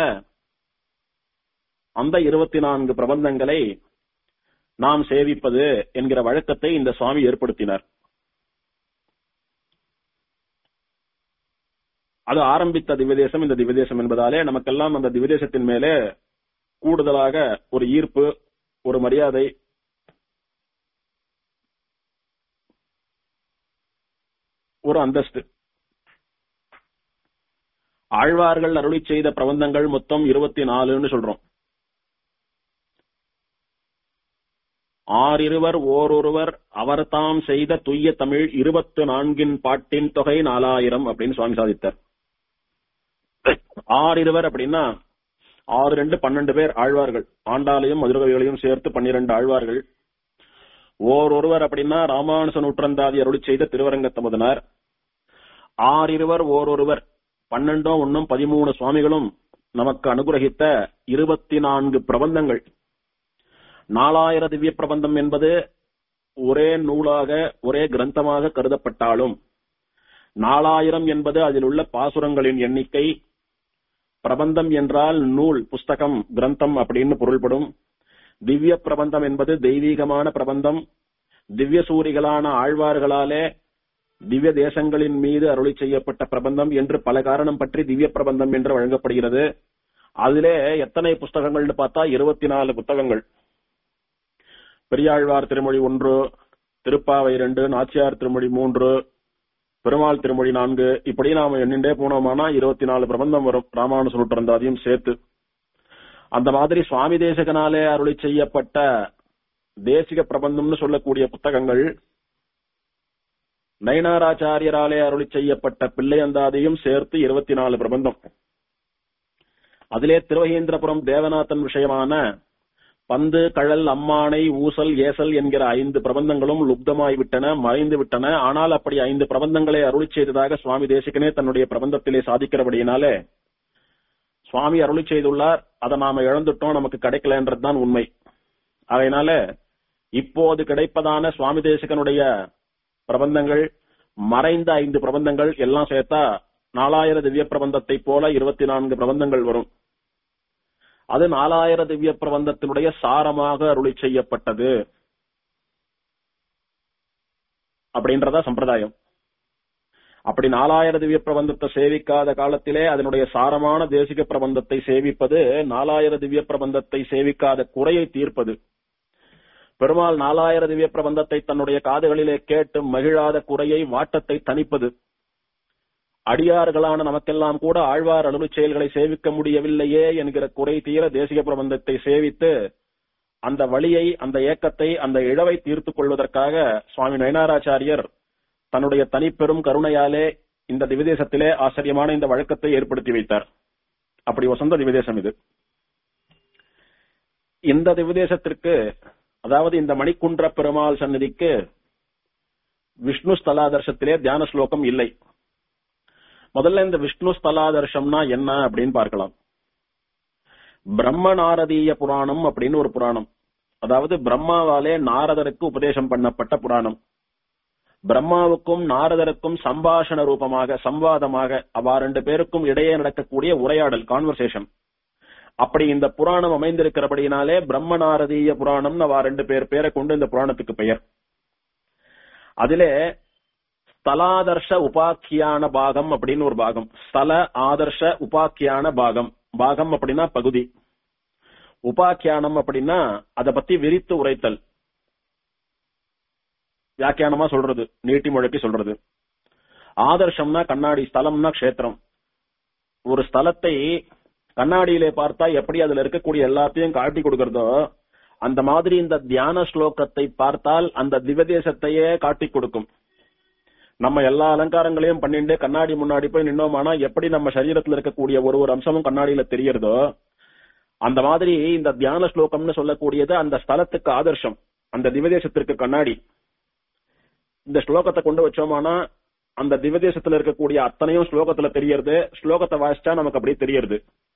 அந்த இருபத்தி நான்கு பிரபந்தங்களை நாம் சேவிப்பது என்கிற வழக்கத்தை இந்த சுவாமி ஏற்படுத்தினார் அது ஆரம்பித்த திவ்யதேசம் இந்த திவ்யதேசம் என்பதாலே நமக்கெல்லாம் அந்த திவ்யதேசத்தின் மேலே கூடுதலாக ஒரு ஈர்ப்பு ஒரு மரியாதை ஒரு அந்தஸ்து ஆழ்வார்கள் அருளி செய்த பிரபந்தங்கள் மொத்தம் இருபத்தி நாலுன்னு சொல்றோம் ஆறிருவர் ஓரொருவர் அவர் தாம் செய்த துய்ய தமிழ் இருபத்து நான்கின் பாட்டின் தொகை நாலாயிரம் அப்படின்னு சுவாமி சாதித்தார் ஆறிருவர் அப்படின்னா ஆறு ரெண்டு பன்னெண்டு பேர் ஆழ்வார்கள் ஆண்டாளையும் மதுரகவிகளையும் சேர்த்து பன்னிரண்டு ஆழ்வார்கள் ஓரொருவர் அப்படின்னா ராமானுச நூற்றந்தாதி அருளி செய்த திருவரங்கத்தமதனார் ஆறிருவர் ஓரொருவர் பன்னெண்டோ ஒன்னும் பதிமூணு சுவாமிகளும் நமக்கு அனுகிரகித்த இருபத்தி நான்கு பிரபந்தங்கள் நாலாயிர திவ்ய பிரபந்தம் என்பது ஒரே நூலாக ஒரே கிரந்தமாக கருதப்பட்டாலும் நாலாயிரம் என்பது அதில் உள்ள பாசுரங்களின் எண்ணிக்கை பிரபந்தம் என்றால் நூல் புஸ்தகம் கிரந்தம் அப்படின்னு பொருள்படும் திவ்ய பிரபந்தம் என்பது தெய்வீகமான பிரபந்தம் திவ்ய சூரிகளான ஆழ்வார்களாலே திவ்ய தேசங்களின் மீது அருளி செய்யப்பட்ட பிரபந்தம் என்று பல காரணம் பற்றி திவ்ய பிரபந்தம் என்று வழங்கப்படுகிறது அதிலே எத்தனை புஸ்தகங்கள்னு பார்த்தா இருபத்தி நாலு புத்தகங்கள் பெரியாழ்வார் திருமொழி ஒன்று திருப்பாவை இரண்டு நாச்சியார் திருமொழி மூன்று பெருமாள் திருமொழி நான்கு இப்படி நாம எண்ணிண்டே போனோமானா இருபத்தி நாலு பிரபந்தம் வரும் ராமானுச நூற்றந்தாதியும் சேர்த்து அந்த மாதிரி சுவாமி தேசகனாலே அருளி செய்யப்பட்ட தேசிக பிரபந்தம்னு சொல்லக்கூடிய புத்தகங்கள் நயனாராச்சாரியராலே அருளி செய்யப்பட்ட பிள்ளையந்தாதையும் சேர்த்து இருபத்தி நாலு பிரபந்தம் அதிலே திருவகேந்திரபுரம் தேவநாதன் விஷயமான பந்து கழல் அம்மானை ஊசல் ஏசல் என்கிற ஐந்து பிரபந்தங்களும் லுப்தமாய் விட்டன மறைந்து விட்டன ஆனால் அப்படி ஐந்து பிரபந்தங்களை அருளி செய்ததாக சுவாமி தேசிகனே தன்னுடைய பிரபந்தத்திலே சாதிக்கிறபடியினாலே சுவாமி அருளி செய்துள்ளார் அதை நாம இழந்துட்டோம் நமக்கு கிடைக்கலன்றதுதான் உண்மை அதனால இப்போது கிடைப்பதான சுவாமி தேசிகனுடைய பிரபந்தங்கள் மறைந்த ஐந்து பிரபந்தங்கள் எல்லாம் சேர்த்தா நாலாயிர திவ்ய பிரபந்தத்தை போல இருபத்தி நான்கு பிரபந்தங்கள் வரும் அது நாலாயிர திவ்ய பிரபந்தத்தினுடைய சாரமாக அருளி செய்யப்பட்டது அப்படின்றதா சம்பிரதாயம் அப்படி நாலாயிர திவ்ய பிரபந்தத்தை சேவிக்காத காலத்திலே அதனுடைய சாரமான தேசிக பிரபந்தத்தை சேவிப்பது நாலாயிர திவ்ய பிரபந்தத்தை சேவிக்காத குறையை தீர்ப்பது பெருமாள் நாலாயிர திவ்ய பிரபந்தத்தை தன்னுடைய காதுகளிலே கேட்டு மகிழாத குறையை வாட்டத்தை தணிப்பது அடியார்களான நமக்கெல்லாம் கூட ஆழ்வார் அலுவலி செயல்களை சேவிக்க முடியவில்லையே என்கிற குறை தீர தேசிக பிரபந்தத்தை சேவித்து அந்த வழியை அந்த ஏக்கத்தை அந்த இழவை தீர்த்துக் கொள்வதற்காக சுவாமி நயனாராச்சாரியர் தன்னுடைய தனிப்பெரும் கருணையாலே இந்த திவிதேசத்திலே ஆச்சரியமான இந்த வழக்கத்தை ஏற்படுத்தி வைத்தார் அப்படி வசந்த திவிதேசம் இது இந்த திவிதேசத்திற்கு அதாவது இந்த மணிக்குன்ற பெருமாள் சந்நிதிக்கு விஷ்ணு ஸ்தலாதர்ஷத்திலே தியான ஸ்லோகம் இல்லை முதல்ல இந்த விஷ்ணு ஸ்தலாதர்ஷம்னா என்ன அப்படின்னு பார்க்கலாம் பிரம்ம நாரதீய புராணம் அப்படின்னு ஒரு புராணம் அதாவது பிரம்மாவாலே நாரதருக்கு உபதேசம் பண்ணப்பட்ட புராணம் பிரம்மாவுக்கும் நாரதருக்கும் சம்பாஷண ரூபமாக சம்வாதமாக அவா ரெண்டு பேருக்கும் இடையே நடக்கக்கூடிய உரையாடல் கான்வர்சேஷன் அப்படி இந்த புராணம் அமைந்திருக்கிறபடினாலே பிரம்ம நாரதீய புராணம்னு அவா ரெண்டு பேர் பேரை கொண்டு இந்த புராணத்துக்கு பெயர் அதிலே ஸ்தலாதர்ஷ உபாக்கியான பாகம் அப்படின்னு ஒரு பாகம் ஸ்தல ஆதர்ஷ உபாக்கியான பாகம் பாகம் அப்படின்னா பகுதி உபாக்கியானம் அப்படின்னா அதை பத்தி விரித்து உரைத்தல் வியாக்கியானமா சொல்றது நீட்டி முழக்கி சொல்றது ஆதர்ஷம்னா கண்ணாடி ஸ்தலம்னா க்ஷேத்திரம் ஒரு ஸ்தலத்தை கண்ணாடியிலே பார்த்தா எப்படி அதுல இருக்கக்கூடிய எல்லாத்தையும் காட்டி கொடுக்கறதோ அந்த மாதிரி இந்த தியான ஸ்லோகத்தை பார்த்தால் அந்த திவதேசத்தையே காட்டி கொடுக்கும் நம்ம எல்லா அலங்காரங்களையும் பண்ணிட்டு கண்ணாடி முன்னாடி போய் நின்னோமானா எப்படி நம்ம சரீரத்துல இருக்கக்கூடிய ஒரு ஒரு அம்சமும் கண்ணாடியில தெரியறதோ அந்த மாதிரி இந்த தியான ஸ்லோகம்னு சொல்லக்கூடியது அந்த ஸ்தலத்துக்கு ஆதர்ஷம் அந்த திவதேசத்திற்கு கண்ணாடி இந்த ஸ்லோகத்தை கொண்டு வச்சோமானா அந்த திவதேசத்துல இருக்கக்கூடிய அத்தனையும் ஸ்லோகத்துல தெரியறது ஸ்லோகத்தை வாசிச்சா நமக்கு அப்படியே தெரியறது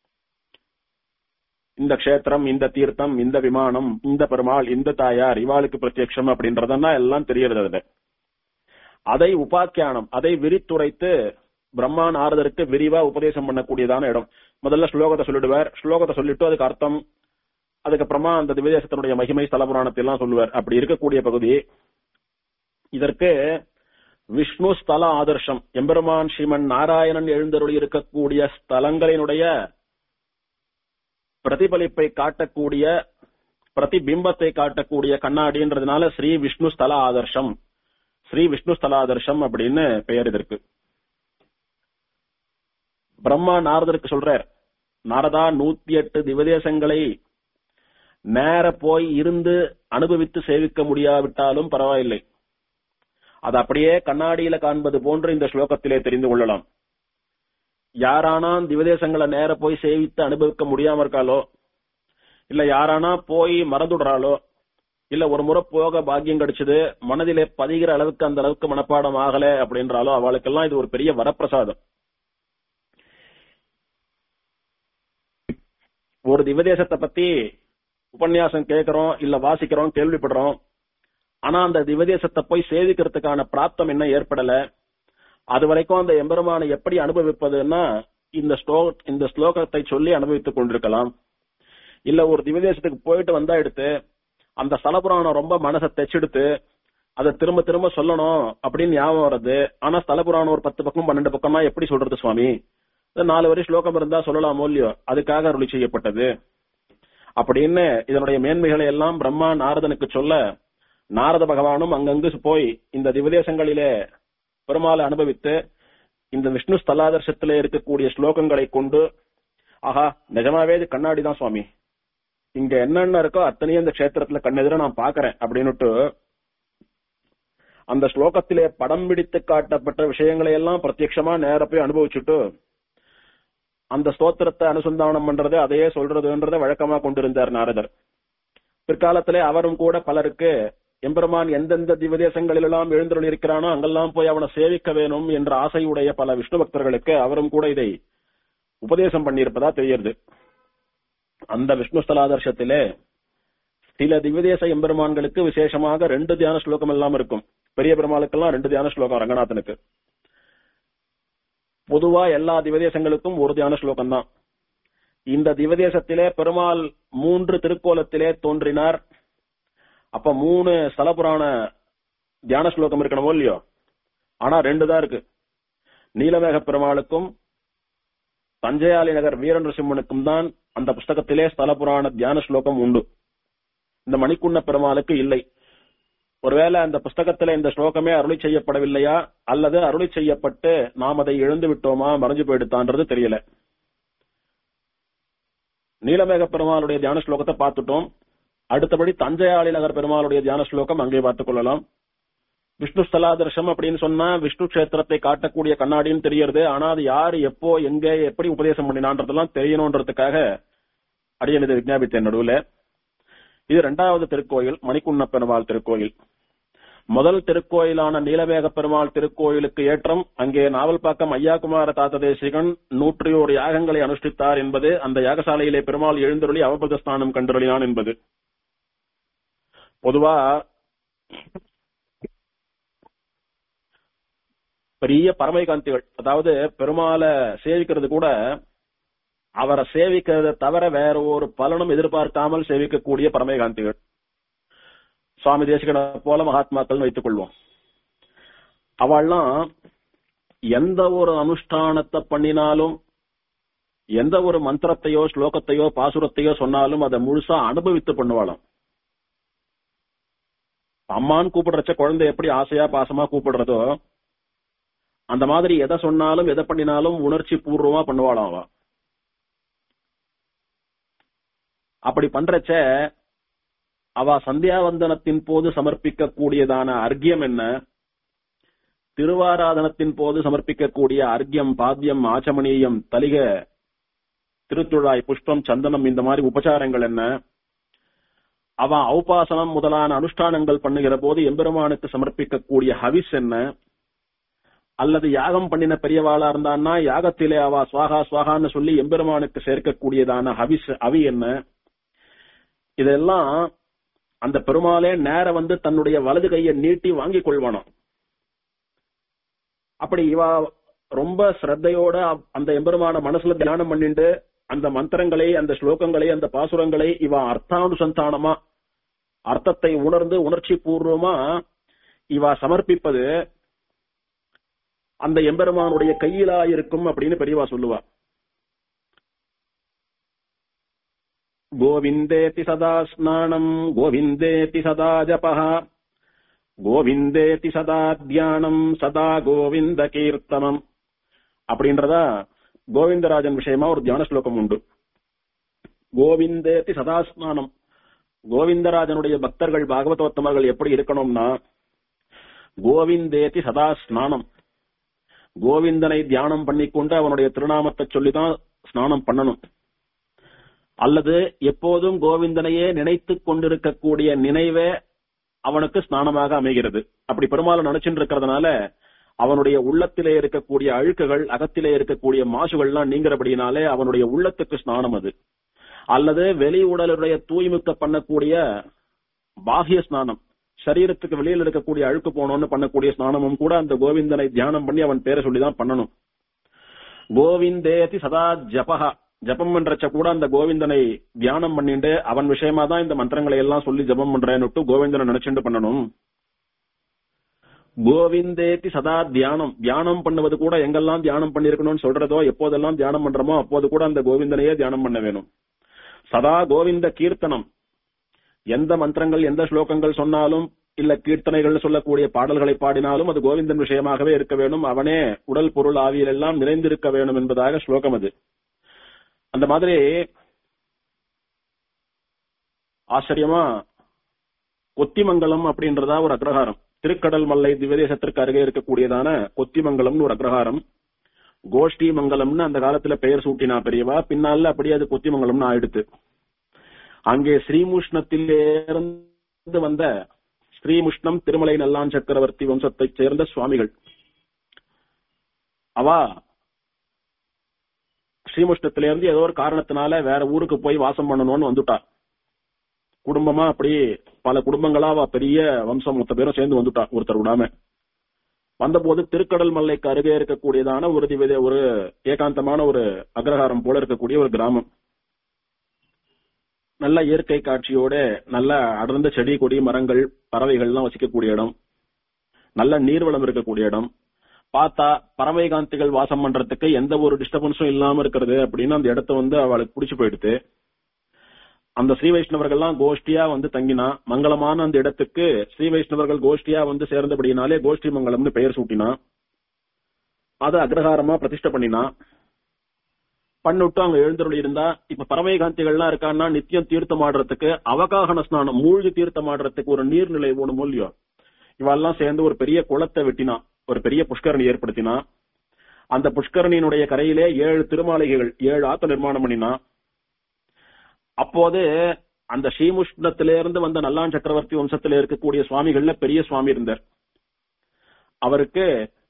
இந்த க்ஷேத்திரம் இந்த தீர்த்தம் இந்த விமானம் இந்த பெருமாள் இந்த தாயார் இவாளுக்கு பிரத்யக்ஷம் அப்படின்றதெல்லாம் எல்லாம் தெரியறது அதுல அதை உபாக்கியானம் அதை விரித்துரைத்து பிரம்மா நாரதருக்கு விரிவா உபதேசம் பண்ணக்கூடியதான இடம் முதல்ல ஸ்லோகத்தை சொல்லிடுவார் ஸ்லோகத்தை சொல்லிட்டு அதுக்கு அர்த்தம் அதுக்கப்புறமா அந்த திவ்யதேசத்தினுடைய மகிமை ஸ்தல புராணத்தை எல்லாம் சொல்லுவார் அப்படி இருக்கக்கூடிய பகுதி இதற்கு விஷ்ணு ஸ்தல ஆதர்ஷம் எம்பெருமான் ஸ்ரீமன் நாராயணன் எழுந்தருளி இருக்கக்கூடிய ஸ்தலங்களினுடைய பிரதிபலிப்பை காட்டக்கூடிய பிரதிபிம்பத்தை காட்டக்கூடிய கண்ணாடின்றதுனால ஸ்ரீ விஷ்ணு ஸ்தல ஆதர்ஷம் ஸ்ரீ விஷ்ணு ஸ்தலாதர்ஷம் அப்படின்னு பெயர் இதற்கு பிரம்மா நாரதருக்கு சொல்றார் நாரதா நூத்தி எட்டு திவதேசங்களை நேர போய் இருந்து அனுபவித்து சேவிக்க முடியாவிட்டாலும் பரவாயில்லை அது அப்படியே கண்ணாடியில காண்பது போன்று இந்த ஸ்லோகத்திலே தெரிந்து கொள்ளலாம் யாரானா திவதேசங்களை நேர போய் சேவித்து அனுபவிக்க முடியாம இருக்காளோ இல்ல யாரானா போய் மறந்துடுறாளோ இல்ல ஒரு முறை போக பாக்கியம் கிடைச்சது மனதிலே பதிகிற அளவுக்கு அந்த அளவுக்கு மனப்பாடம் ஆகல அப்படின்றாலோ அவளுக்கெல்லாம் இது ஒரு பெரிய வரப்பிரசாதம் ஒரு திவதேசத்தை பத்தி உபன்யாசம் கேட்கிறோம் இல்ல வாசிக்கிறோம் கேள்விப்படுறோம் ஆனா அந்த திவதேசத்தை போய் சேவிக்கிறதுக்கான பிராப்தம் என்ன ஏற்படல அது வரைக்கும் அந்த எம்பெருமானை எப்படி அனுபவிப்பதுன்னா இந்த ஸ்லோ இந்த ஸ்லோகத்தை சொல்லி அனுபவித்துக் கொண்டிருக்கலாம் இல்ல ஒரு திவதேசத்துக்கு போயிட்டு வந்தா எடுத்து அந்த ஸ்தலபுராணம் ரொம்ப மனசை தெச்செடுத்து அதை திரும்ப திரும்ப சொல்லணும் அப்படின்னு ஞாபகம் வருது ஆனா ஸ்தலபுராணம் ஒரு பத்து பக்கம் பன்னெண்டு பக்கமா எப்படி சொல்றது சுவாமி நாலு வரி ஸ்லோகம் இருந்தா சொல்லலாமோ இல்லையோ அதுக்காக அருளி செய்யப்பட்டது அப்படின்னு இதனுடைய மேன்மைகளை எல்லாம் பிரம்மா நாரதனுக்கு சொல்ல நாரத பகவானும் அங்கங்கு போய் இந்த திவதேசங்களிலே பெருமாளை அனுபவித்து இந்த விஷ்ணு ஸ்தலாதர்ஷத்திலே இருக்கக்கூடிய ஸ்லோகங்களை கொண்டு ஆஹா நிஜமாவே இது கண்ணாடி தான் சுவாமி இங்க என்னென்ன இருக்கோ அத்தனையும் இந்த கஷேத்திரத்துல கண்ணெதிர நான் பாக்குறேன் அப்படின்னுட்டு அந்த ஸ்லோகத்திலே படம் பிடித்து காட்டப்பட்ட விஷயங்களை எல்லாம் பிரத்யட்சமா நேர போய் அனுபவிச்சுட்டு அந்த ஸ்தோத்திரத்தை அனுசந்தானம் பண்றது அதையே சொல்றதுன்றதை வழக்கமா கொண்டிருந்தார் நாரதர் பிற்காலத்திலே அவரும் கூட பலருக்கு எம்பெருமான் எந்தெந்த திவதேசங்களிலெல்லாம் எழுந்தருள் இருக்கிறானோ அங்கெல்லாம் போய் அவனை சேவிக்க வேணும் என்ற ஆசையுடைய பல விஷ்ணு பக்தர்களுக்கு அவரும் கூட இதை உபதேசம் பண்ணியிருப்பதா தெரியுது அந்த விஷ்ணு ஸ்தலாதர்ஷத்திலே சில திவ்யதேச எம்பெருமான்களுக்கு விசேஷமாக ரெண்டு தியான ஸ்லோகம் எல்லாம் இருக்கும் பெரிய பெருமாளுக்கெல்லாம் ரெண்டு தியான ஸ்லோகம் ரங்கநாதனுக்கு பொதுவா எல்லா திவதேசங்களுக்கும் ஒரு தியான ஸ்லோகம் தான் இந்த திவதேசத்திலே பெருமாள் மூன்று திருக்கோலத்திலே தோன்றினார் அப்ப மூணு ஸ்தலபுராண தியான ஸ்லோகம் இருக்கணுமோ இல்லையோ ஆனா ரெண்டு தான் இருக்கு நீலமேக பெருமாளுக்கும் தஞ்சையாளி நகர் வீர நரசிம்மனுக்கும் தான் அந்த புஸ்தகத்திலே ஸ்தல புராண தியான ஸ்லோகம் உண்டு இந்த மணிக்குண்ண பெருமாளுக்கு இல்லை ஒருவேளை அந்த புஸ்தகத்துல இந்த ஸ்லோகமே அருளி செய்யப்படவில்லையா அல்லது அருளி செய்யப்பட்டு நாம் அதை இழந்து விட்டோமா மறைஞ்சு போயிடுத்தான்றது தெரியல நீலமேக பெருமாளுடைய தியான ஸ்லோகத்தை பார்த்துட்டோம் அடுத்தபடி தஞ்சையாளி நகர் பெருமாளுடைய தியான ஸ்லோகம் அங்கே பார்த்துக் கொள்ளலாம் விஷ்ணு ஸ்தலாதர்ஷம் அப்படின்னு சொன்னா விஷ்ணு கஷேத்திரத்தை காட்டக்கூடிய கண்ணாடின்னு தெரியறது ஆனா அது யாரு எப்போ எங்க எப்படி உபதேசம் பண்ணினான்றதெல்லாம் தெரியணுன்றதுக்காக அடியன் இதை விஜாபித்தேன் நடுவுல இது இரண்டாவது திருக்கோயில் மணிக்குண்ண பெருமாள் திருக்கோயில் முதல் திருக்கோயிலான நீலவேக பெருமாள் திருக்கோயிலுக்கு ஏற்றம் அங்கே நாவல்பாக்கம் ஐயாகுமார தாத்த தேசிகன் நூற்றியோரு யாகங்களை அனுஷ்டித்தார் என்பது அந்த யாகசாலையிலே பெருமாள் எழுந்தருளி அவபதஸ்தானம் கண்டருளினான் என்பது பொதுவா பெரிய பரமைகாந்திகள் அதாவது பெருமாளை சேவிக்கிறது கூட அவரை சேவிக்கிறத தவிர வேற ஒரு பலனும் எதிர்பார்க்காமல் சேவிக்கக்கூடிய பரமைகாந்திகள் சுவாமி தேசிகனை போல மகாத்மாக்கள் வைத்துக் கொள்வோம் அவள்லாம் எந்த ஒரு அனுஷ்டானத்தை பண்ணினாலும் எந்த ஒரு மந்திரத்தையோ ஸ்லோகத்தையோ பாசுரத்தையோ சொன்னாலும் அதை முழுசா அனுபவித்து பண்ணுவாளாம் அம்மான்னு கூப்பிடுறச்ச குழந்தை எப்படி ஆசையா பாசமா கூப்பிடுறதோ அந்த மாதிரி எதை சொன்னாலும் எதை பண்ணினாலும் உணர்ச்சி பூர்வமா பண்ணுவாளாம் அவ அப்படி பண்றச்ச அவ சந்தியாவந்தனத்தின் போது சமர்ப்பிக்க கூடியதான அர்க்கியம் என்ன திருவாராதனத்தின் போது சமர்ப்பிக்கக்கூடிய அர்க்கியம் பாத்தியம் ஆச்சமணியம் தலிக திருத்துழாய் புஷ்பம் சந்தனம் இந்த மாதிரி உபச்சாரங்கள் என்ன அவ ஔபாசனம் முதலான அனுஷ்டானங்கள் பண்ணுகிற போது எம்பெருமானுக்கு சமர்ப்பிக்கக்கூடிய ஹவிஸ் என்ன அல்லது யாகம் பண்ணின பெரியவாளா இருந்தான்னா யாகத்திலே அவ சுவாகா சுவாகான்னு சொல்லி எம்பெருமானுக்கு சேர்க்கக்கூடியதான ஹவிஸ் அவி என்ன இதெல்லாம் அந்த பெருமாளே நேர வந்து தன்னுடைய வலது கையை நீட்டி வாங்கிக் கொள்வானாம் அப்படி இவ ரொம்ப ஸ்ரத்தையோட அந்த எம்பெருமான மனசுல தியானம் பண்ணிட்டு அந்த மந்திரங்களை அந்த ஸ்லோகங்களை அந்த பாசுரங்களை இவ அர்த்தானுசந்தானமா அர்த்தத்தை உணர்ந்து உணர்ச்சி பூர்வமா இவ சமர்ப்பிப்பது அந்த எம்பெருமானுடைய கையிலா இருக்கும் அப்படின்னு பெரியவா சொல்லுவா கோவிந்தேதி சதா ஸ்நானம் கோவிந்தேதி சதா ஜபஹ கோவிந்தேதி சதா தியானம் சதா கோவிந்த கீர்த்தனம் அப்படின்றதா கோவிந்தராஜன் விஷயமா ஒரு தியான ஸ்லோகம் உண்டு கோவிந்தேதி சதா ஸ்நானம் கோவிந்தராஜனுடைய பக்தர்கள் பாகவதோத்தமர்கள் எப்படி இருக்கணும்னா கோவிந்தேதி சதா ஸ்நானம் கோவிந்தனை தியானம் பண்ணிக்கொண்டு அவனுடைய திருநாமத்தை சொல்லிதான் ஸ்நானம் பண்ணணும் அல்லது எப்போதும் கோவிந்தனையே நினைத்துக் கொண்டிருக்கக்கூடிய நினைவே அவனுக்கு ஸ்நானமாக அமைகிறது அப்படி பெருமாளை நினைச்சுட்டு இருக்கிறதுனால அவனுடைய உள்ளத்திலே இருக்கக்கூடிய அழுக்குகள் அகத்திலே இருக்கக்கூடிய மாசுகள்லாம் நீங்கிறபடினாலே அவனுடைய உள்ளத்துக்கு ஸ்நானம் அது அல்லது வெளி உடலுடைய தூய்மிக்க பண்ணக்கூடிய பாகிய ஸ்நானம் சரீரத்துக்கு வெளியில் இருக்கக்கூடிய அழுக்கு போனோம்னு பண்ணக்கூடிய ஸ்நானமும் கூட அந்த கோவிந்தனை தியானம் பண்ணி அவன் பேரை சொல்லிதான் பண்ணணும் கோவிந்தேதி சதா ஜபஹா ஜபம் பண்றச்ச கூட அந்த கோவிந்தனை தியானம் பண்ணிட்டு அவன் விஷயமா தான் இந்த மந்திரங்களை எல்லாம் சொல்லி ஜபம் பண்றேன்னுட்டு கோவிந்தனை நினைச்சுட்டு பண்ணணும் கோவிந்தேதி சதா தியானம் தியானம் பண்ணுவது கூட எங்கெல்லாம் தியானம் பண்ணிருக்கணும்னு சொல்றதோ எப்போதெல்லாம் தியானம் பண்றோமோ அப்போது கூட அந்த கோவிந்தனையே தியானம் பண்ண வேணும் சதா கோவிந்த கீர்த்தனம் எந்த மந்திரங்கள் எந்த ஸ்லோகங்கள் சொன்னாலும் இல்ல கீர்த்தனைகள் சொல்லக்கூடிய பாடல்களை பாடினாலும் அது கோவிந்தன் விஷயமாகவே இருக்க வேணும் அவனே உடல் பொருள் ஆவியில் எல்லாம் நிறைந்திருக்க வேணும் என்பதாக ஸ்லோகம் அது அந்த மாதிரி ஆச்சரியமா கொத்திமங்கலம் அப்படின்றதா ஒரு அக்ரஹாரம் திருக்கடல் மல்லை திவ்யதேசத்திற்கு அருகே இருக்கக்கூடியதான கொத்திமங்கலம்னு ஒரு அக்ரஹாரம் கோஷ்டி மங்கலம்னு அந்த காலத்துல பெயர் சூட்டினா பெரியவா பின்னால அப்படியே அது கொத்திமங்கலம்னு ஆயிடுத்து அங்கே ஸ்ரீமுஷ்ணத்திலிருந்து வந்த ஸ்ரீமுஷ்ணம் திருமலை நல்லான் சக்கரவர்த்தி வம்சத்தைச் சேர்ந்த சுவாமிகள் அவா ஸ்ரீமுஷ்ணத்திலிருந்து ஏதோ ஒரு காரணத்தினால வேற ஊருக்கு போய் வாசம் பண்ணணும்னு வந்துட்டா குடும்பமா அப்படி பல குடும்பங்களா அவ பெரிய வம்சம் மொத்த பேரும் சேர்ந்து வந்துட்டா ஒருத்தர் விடாம வந்தபோது திருக்கடல் மல்லைக்கு அருகே இருக்கக்கூடியதான ஒரு திவ்ய ஒரு ஏகாந்தமான ஒரு அக்ரஹாரம் போல இருக்கக்கூடிய ஒரு கிராமம் நல்ல இயற்கை காட்சியோட நல்ல அடர்ந்த செடி கொடி மரங்கள் பறவைகள்லாம் வசிக்கக்கூடிய இடம் நல்ல நீர்வளம் இருக்கக்கூடிய இடம் பார்த்தா பறவை காந்திகள் வாசம் பண்றதுக்கு எந்த ஒரு டிஸ்டர்பன்ஸும் இல்லாம இருக்கிறது அப்படின்னு அந்த இடத்த வந்து அவளுக்கு பிடிச்சு போயிடுது அந்த ஸ்ரீ வைஷ்ணவர்கள்லாம் கோஷ்டியா வந்து தங்கினா மங்களமான அந்த இடத்துக்கு ஸ்ரீ வைஷ்ணவர்கள் கோஷ்டியா வந்து சேர்ந்தபடினாலே கோஷ்டி மங்கலம்னு பெயர் சூட்டினா அதை அக்ரஹாரமா பிரதிஷ்டை பண்ணினா பண்ணிவிட்டு அவங்க எழுந்தருளி இருந்தா இப்ப பறவை காந்திகள்லாம் இருக்கான்னா நித்தியம் தீர்த்தம் ஆடுறதுக்கு அவகாகன ஸ்நானம் மூழ்கி தீர்த்தம் ஆடுறதுக்கு ஒரு நீர்நிலை ஒண்ணு மூலியம் இவெல்லாம் சேர்ந்து ஒரு பெரிய குளத்தை வெட்டினா ஒரு பெரிய புஷ்கரணி ஏற்படுத்தினா அந்த புஷ்கரணியினுடைய கரையிலே ஏழு திருமாளிகைகள் ஏழு ஆத்த நிர்மாணம் பண்ணினா அப்போது அந்த ஸ்ரீமுஷ்ணத்திலிருந்து வந்த நல்லான் சக்கரவர்த்தி வம்சத்தில இருக்கக்கூடிய சுவாமிகள்ல பெரிய சுவாமி இருந்தார் அவருக்கு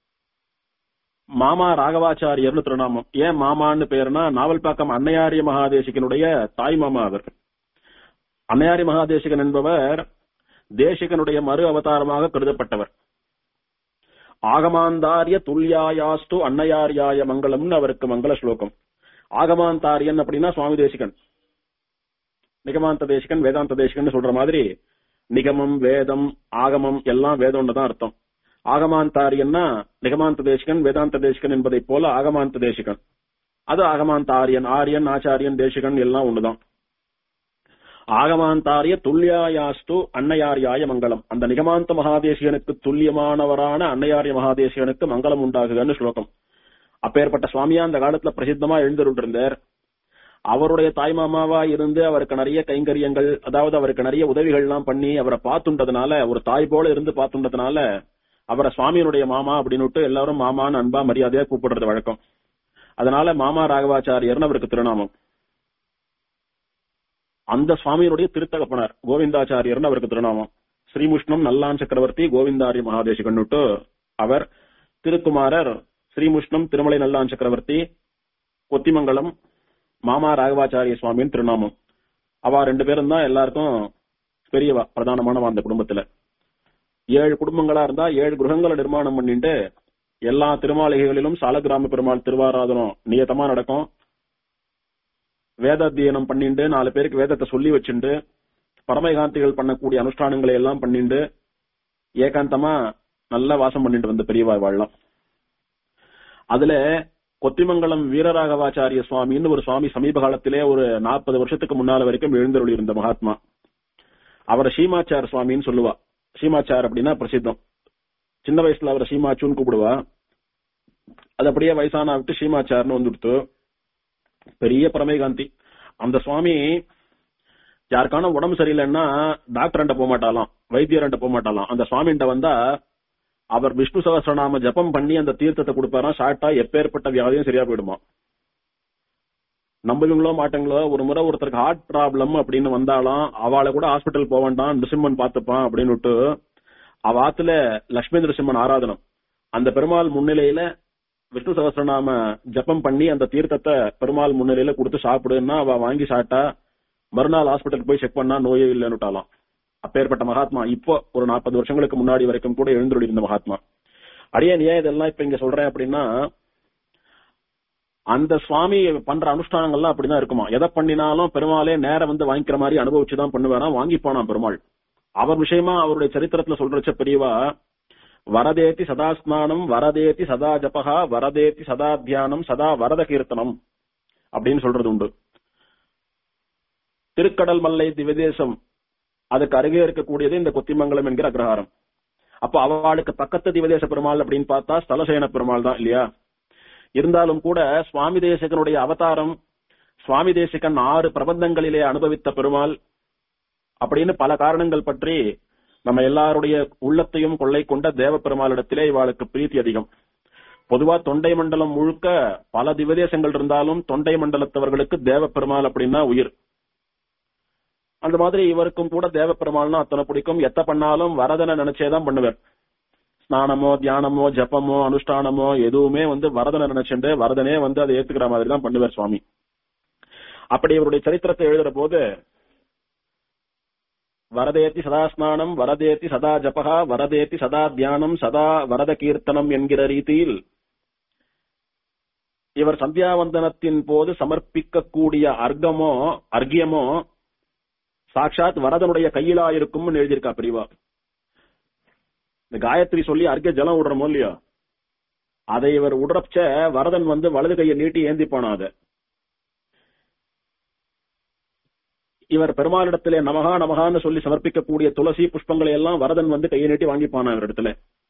மாமா ராகவாச்சாரியர்னு திருநாமம் ஏன் மாமான்னு பேருனா நாவல்பாக்கம் அன்னையாரிய மகாதேசிகனுடைய தாய் மாமா அவர் அன்னையாரி மகாதேசிகன் என்பவர் தேசிகனுடைய மறு அவதாரமாக கருதப்பட்டவர் ஆகமாந்தாரிய துல்யாயாஸ்து அன்னையாரியாய மங்களம்னு அவருக்கு மங்கள ஸ்லோகம் ஆகமாந்தாரியன் அப்படின்னா சுவாமி தேசிகன் நிகமாந்த தேசிகன் வேதாந்த தேசிகன் சொல்ற மாதிரி நிகமம் வேதம் ஆகமம் எல்லாம் வேதம்னு தான் அர்த்தம் ஆகமாந்தாரியன்னா நிகமாந்த தேசிகன் வேதாந்த தேசிகன் என்பதைப் போல ஆகமாந்த தேசிகன் அது ஆகமாந்த ஆரியன் ஆரியன் ஆச்சாரியன் தேசிகன் எல்லாம் ஒண்ணுதான் ஆகமாந்தாரிய துல்லியாயாஸ்து அன்னையாரியாய மங்களம் அந்த நிகமாந்த மகாதேசிகனுக்கு துல்லியமானவரான அன்னையாரிய மகாதேசிகனுக்கு மங்களம் உண்டாகுதுன்னு ஸ்லோகம் அப்பேற்பட்ட சுவாமியா அந்த காலத்துல பிரசித்தமா எழுந்திருந்தார் அவருடைய தாய்மாமாவா இருந்து அவருக்கு நிறைய கைங்கரியங்கள் அதாவது அவருக்கு நிறைய உதவிகள் எல்லாம் பண்ணி அவரை பார்த்துண்டதுனால ஒரு தாய் போல இருந்து பார்த்துண்டதுனால அவரை சுவாமியினுடைய மாமா அப்படின்னுட்டு எல்லாரும் மாமான்னு அன்பா மரியாதையா கூப்பிடுறது வழக்கம் அதனால மாமா ராகவாச்சாரியர்னு அவருக்கு திருநாமம் அந்த சுவாமியினுடைய திருத்தகப்பனார் கோவிந்தாச்சாரியர்னு அவருக்கு திருநாமம் ஸ்ரீமுஷ்ணம் நல்லான் சக்கரவர்த்தி கோவிந்தாரி மகாதேசிகன்னுட்டு அவர் திருக்குமாரர் ஸ்ரீமுஷ்ணம் திருமலை நல்லான் சக்கரவர்த்தி கொத்திமங்கலம் மாமா ராகவாச்சாரிய சுவாமியின் திருநாமம் அவ ரெண்டு பேரும் தான் எல்லாருக்கும் பெரியவா பிரதானமானவா அந்த குடும்பத்துல ஏழு குடும்பங்களா இருந்தா ஏழு கிரகங்களை நிர்மாணம் பண்ணிட்டு எல்லா திருமாளிகைகளிலும் சாலகிராம பெருமாள் திருவாராதனம் நியத்தமா நடக்கும் வேத அத்தியனம் பண்ணிண்டு நாலு பேருக்கு வேதத்தை சொல்லி வச்சுண்டு பரமகாந்திகள் பண்ணக்கூடிய அனுஷ்டானங்களை எல்லாம் பண்ணிண்டு ஏகாந்தமா நல்ல வாசம் பண்ணிட்டு வந்த பெரியவா வாழலாம் அதுல கொத்திமங்கலம் வீரராகவாச்சாரிய சுவாமின்னு ஒரு சுவாமி சமீப காலத்திலே ஒரு நாற்பது வருஷத்துக்கு முன்னால வரைக்கும் எழுந்தருளி இருந்த மகாத்மா அவரை சீமாச்சார சுவாமின்னு சொல்லுவா சீமாச்சார் அப்படின்னா பிரசித்தம் சின்ன வயசுல அவரை சீமாச்சுன்னு கூப்பிடுவா அது அப்படியே வயசானா விட்டு சீமாச்சார்னு வந்துடுத்து பெரிய பரமேகாந்தி அந்த சுவாமி யாருக்கான உடம்பு சரியில்லைன்னா டாக்டர்கிட்ட போக மாட்டாலாம் வைத்தியர்கிட்ட போக மாட்டாலாம் அந்த சுவாமிகிட்ட வந்தா அவர் விஷ்ணு சகசிரநாம ஜபம் பண்ணி அந்த தீர்த்தத்தை கொடுப்பாராம் ஷார்ட்டா எப்பேற்பட்ட வியாதியும் சரியா போயிடுமா நம்புவீங்களோ மாட்டீங்களோ ஒரு முறை ஒருத்தருக்கு ஹார்ட் ப்ராப்ளம் அப்படின்னு வந்தாலும் அவளை கூட ஹாஸ்பிட்டல் போக வேண்டாம் நிருசிம்மன் பார்த்துப்பான் அப்படின்னு அவ ஆத்துல லட்சுமி நிருசிம்மன் ஆராதனம் அந்த பெருமாள் முன்னிலையில விஷ்ணு சகசிரநாம ஜபம் பண்ணி அந்த தீர்த்தத்தை பெருமாள் முன்னிலையில கொடுத்து சாப்பிடுன்னா அவ வாங்கி சாப்பிட்டா மறுநாள் ஹாஸ்பிட்டல் போய் செக் பண்ணா நோயே இல்லைன்னுட்டாலாம் அப்பேற்பட்ட மகாத்மா இப்போ ஒரு நாற்பது வருஷங்களுக்கு முன்னாடி வரைக்கும் கூட எழுந்துள்ள இருந்த மகாத்மா அடியேன் ஏன் இதெல்லாம் இப்ப இங்க சொல்றேன் அப்படின்னா அந்த சுவாமி பண்ற அனுஷ்டானங்கள்லாம் அப்படிதான் இருக்குமா எதை பண்ணினாலும் பெருமாளே நேரம் வந்து வாங்கிக்கிற மாதிரி அனுபவிச்சுதான் பண்ணுவாராம் வாங்கி போனான் பெருமாள் அவர் விஷயமா அவருடைய சரித்திரத்துல சொல்றச்ச பெரியவா வரதேத்தி சதா ஸ்நானம் வரதேத்தி சதா ஜபகா வரதேத்தி சதா தியானம் சதா வரத கீர்த்தனம் அப்படின்னு சொல்றது உண்டு திருக்கடல் மல்லை திவதேசம் அதுக்கு அருகே இருக்கக்கூடியது இந்த கொத்திமங்கலம் என்கிற அக்ரஹாரம் அப்ப அவளுக்கு பக்கத்து திவதேச பெருமாள் அப்படின்னு பார்த்தா ஸ்தலசேன பெருமாள் தான் இல்லையா இருந்தாலும் கூட சுவாமி தேசிகனுடைய அவதாரம் சுவாமி தேசிகன் ஆறு பிரபந்தங்களிலே அனுபவித்த பெருமாள் அப்படின்னு பல காரணங்கள் பற்றி நம்ம எல்லாருடைய உள்ளத்தையும் கொள்ளை கொண்ட தேவ பெருமாளிடத்திலே இவாளுக்கு பிரீத்தி அதிகம் பொதுவா தொண்டை மண்டலம் முழுக்க பல திவதேசங்கள் இருந்தாலும் தொண்டை மண்டலத்தவர்களுக்கு தேவ பெருமாள் அப்படின்னா உயிர் அந்த மாதிரி இவருக்கும் கூட தேவ பெருமாள்னா அத்தனை பிடிக்கும் எத்த பண்ணாலும் வரதனை நினைச்சேதான் பண்ணுவார் ஸ்நானமோ தியானமோ ஜப்பமோ அனுஷ்டானமோ எதுவுமே வந்து வரதனை நினைச்சுட்டு வரதனே வந்து அதை ஏத்துக்கிற மாதிரி தான் பண்ணுவார் சுவாமி அப்படி இவருடைய சரித்திரத்தை எழுதுற போது வரதேத்தி சதா ஸ்நானம் வரதேத்தி சதா ஜபகா வரதேத்தி சதா தியானம் சதா வரத கீர்த்தனம் என்கிற ரீதியில் இவர் சந்தியாவந்தனத்தின் போது சமர்ப்பிக்கக்கூடிய அர்க்கமோ அர்க்கியமோ சாட்சாத் வரதனுடைய கையிலா இருக்கும்னு எழுதியிருக்கா பிரிவா இந்த காயத்ரி சொல்லி அர்க்க ஜலம் விடுறமோ இல்லையோ அதை இவர் உடறச்ச வரதன் வந்து வலது கையை நீட்டி ஏந்தி போனாத இவர் பெருமாளிடத்திலே நமகா நமகான்னு சொல்லி சமர்ப்பிக்கக்கூடிய துளசி புஷ்பங்களை எல்லாம் வரதன் வந்து கையை நீட்டி வாங்கிப்பானா இவரிடத்துல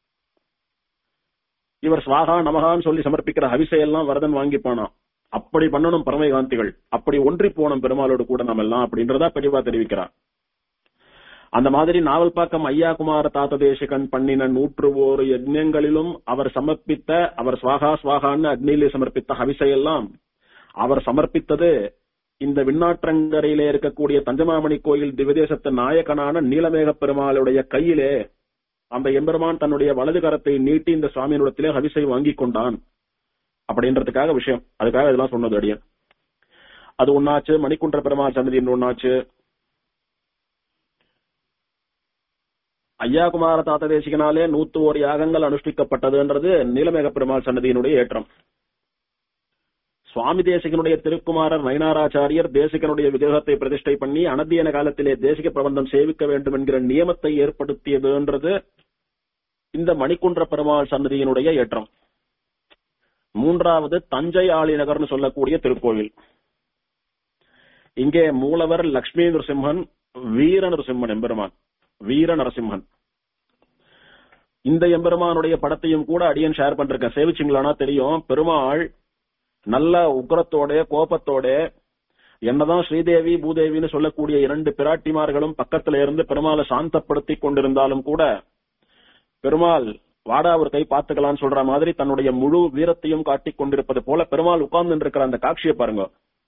இவர் ஸ்வாகா நமகான்னு சொல்லி சமர்ப்பிக்கிற ஹவிசை எல்லாம் வரதன் வாங்கிப்பானா அப்படி பண்ணணும் பரமகாந்திகள் அப்படி ஒன்றி போனோம் பெருமாளோடு கூட நம்ம எல்லாம் அப்படின்றதா பெரியவா தெரிவிக்கிறார் அந்த மாதிரி நாவல்பாக்கம் ஐயா குமார தாத்த தேசிகன் பண்ணின நூற்று ஓரு யஜ்ஞங்களிலும் அவர் சமர்ப்பித்த அவர் ஸ்வாகா ஸ்வாகான்னு அக்னியிலே சமர்ப்பித்த ஹவிசையெல்லாம் அவர் சமர்ப்பித்தது இந்த விண்ணாற்றங்கரையிலே இருக்கக்கூடிய தஞ்சமாமணி கோயில் திவதேசத்து நாயகனான நீலமேக பெருமாளுடைய கையிலே அந்த எம்பெருமான் தன்னுடைய வலது கரத்தை நீட்டி இந்த சுவாமியினிடத்திலே ஹவிசை வாங்கி கொண்டான் அப்படின்றதுக்காக விஷயம் அதுக்காக இதெல்லாம் சொன்னது அடியன் அது ஒன்னாச்சு மணிக்குன்ற பெருமாள் சன்னதி ஒன்னாச்சு ஐயாகுமார தாத்த தேசிகனாலே நூத்து ஒரு யாகங்கள் அனுஷ்டிக்கப்பட்டதுன்றது நீலமேக பெருமாள் சன்னதியினுடைய ஏற்றம் சுவாமி தேசிகனுடைய திருக்குமாரர் நயனாராச்சாரியர் தேசிகனுடைய விக்கிரகத்தை பிரதிஷ்டை பண்ணி அனத்தியன காலத்திலே தேசிக பிரபந்தம் சேவிக்க வேண்டும் என்கிற நியமத்தை ஏற்படுத்தியதுன்றது இந்த மணிக்குன்ற பெருமாள் சன்னதியினுடைய ஏற்றம் மூன்றாவது தஞ்சை ஆளிநகர்னு சொல்லக்கூடிய திருக்கோவில் இங்கே மூலவர் லக்ஷ்மி நரசிம்மன் வீர நரசிம்மன் எம்பெருமான் வீர நரசிம்மன் இந்த எம்பெருமானுடைய படத்தையும் கூட அடியன் ஷேர் பண்றேன் சேவிச்சிங்களானா தெரியும் பெருமாள் நல்ல உக்கரத்தோட கோபத்தோட என்னதான் ஸ்ரீதேவி பூதேவின்னு சொல்லக்கூடிய இரண்டு பிராட்டிமார்களும் பக்கத்துல இருந்து பெருமாளை சாந்தப்படுத்தி கொண்டிருந்தாலும் கூட பெருமாள் வாடா ஒரு கை பார்த்துக்கலாம்னு சொல்ற மாதிரி தன்னுடைய முழு வீரத்தையும் காட்டிக் கொண்டிருப்பது போல பெருமாள் உட்கார்ந்து இருக்கிற அந்த காட்சியை பாருங்க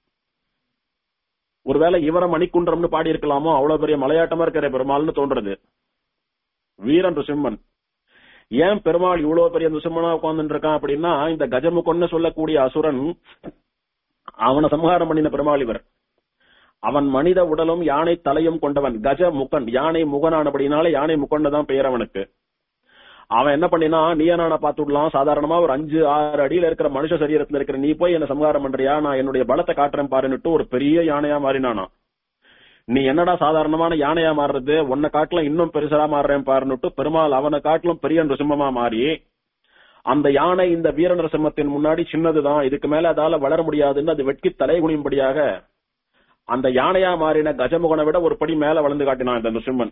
ஒருவேளை இவர மணிக்குன்றம்னு பாடி இருக்கலாமோ அவ்வளவு பெரிய மலையாட்டமா இருக்கிற பெருமாள்னு தோன்றது வீரன் ரிசிம்மன் ஏன் பெருமாள் இவ்வளவு பெரிய நிசிம்மனா உட்கார்ந்து இருக்கான் அப்படின்னா இந்த கஜமுகன்னு சொல்லக்கூடிய அசுரன் அவனை சம்ஹாரம் பண்ணின பெருமாள் இவர் அவன் மனித உடலும் யானை தலையும் கொண்டவன் கஜ முகன் யானை முகனானபடினால யானை முகன்னு தான் பெயர் அவனுக்கு அவன் என்ன பண்ணினா நீயனான பாத்துடலாம் சாதாரணமா ஒரு அஞ்சு ஆறு அடியில இருக்கிற மனுஷ சரீரத்துல இருக்கிற நீ போய் என்ன சம்ஹாரம் பண்றியா நான் என்னுடைய பலத்தை காட்டுறேன் பாருன்னுட்டு ஒரு பெரிய யானையா மாறினானா நீ என்னடா சாதாரணமான யானையா மாறுறது உன்னை காட்டிலும் இன்னும் பெருசா மாறுறேன் பாருன்னுட்டு பெருமாள் அவனை காட்டிலும் பெரிய நரசிம்மமா மாறி அந்த யானை இந்த வீர நரசிம்மத்தின் முன்னாடி சின்னதுதான் இதுக்கு மேல அதால வளர முடியாதுன்னு அது வெட்கி தலைகுனியும்படியாக அந்த யானையா மாறின கஜமுகனை விட ஒரு படி மேல வளர்ந்து காட்டினான் இந்த நரசிம்மன்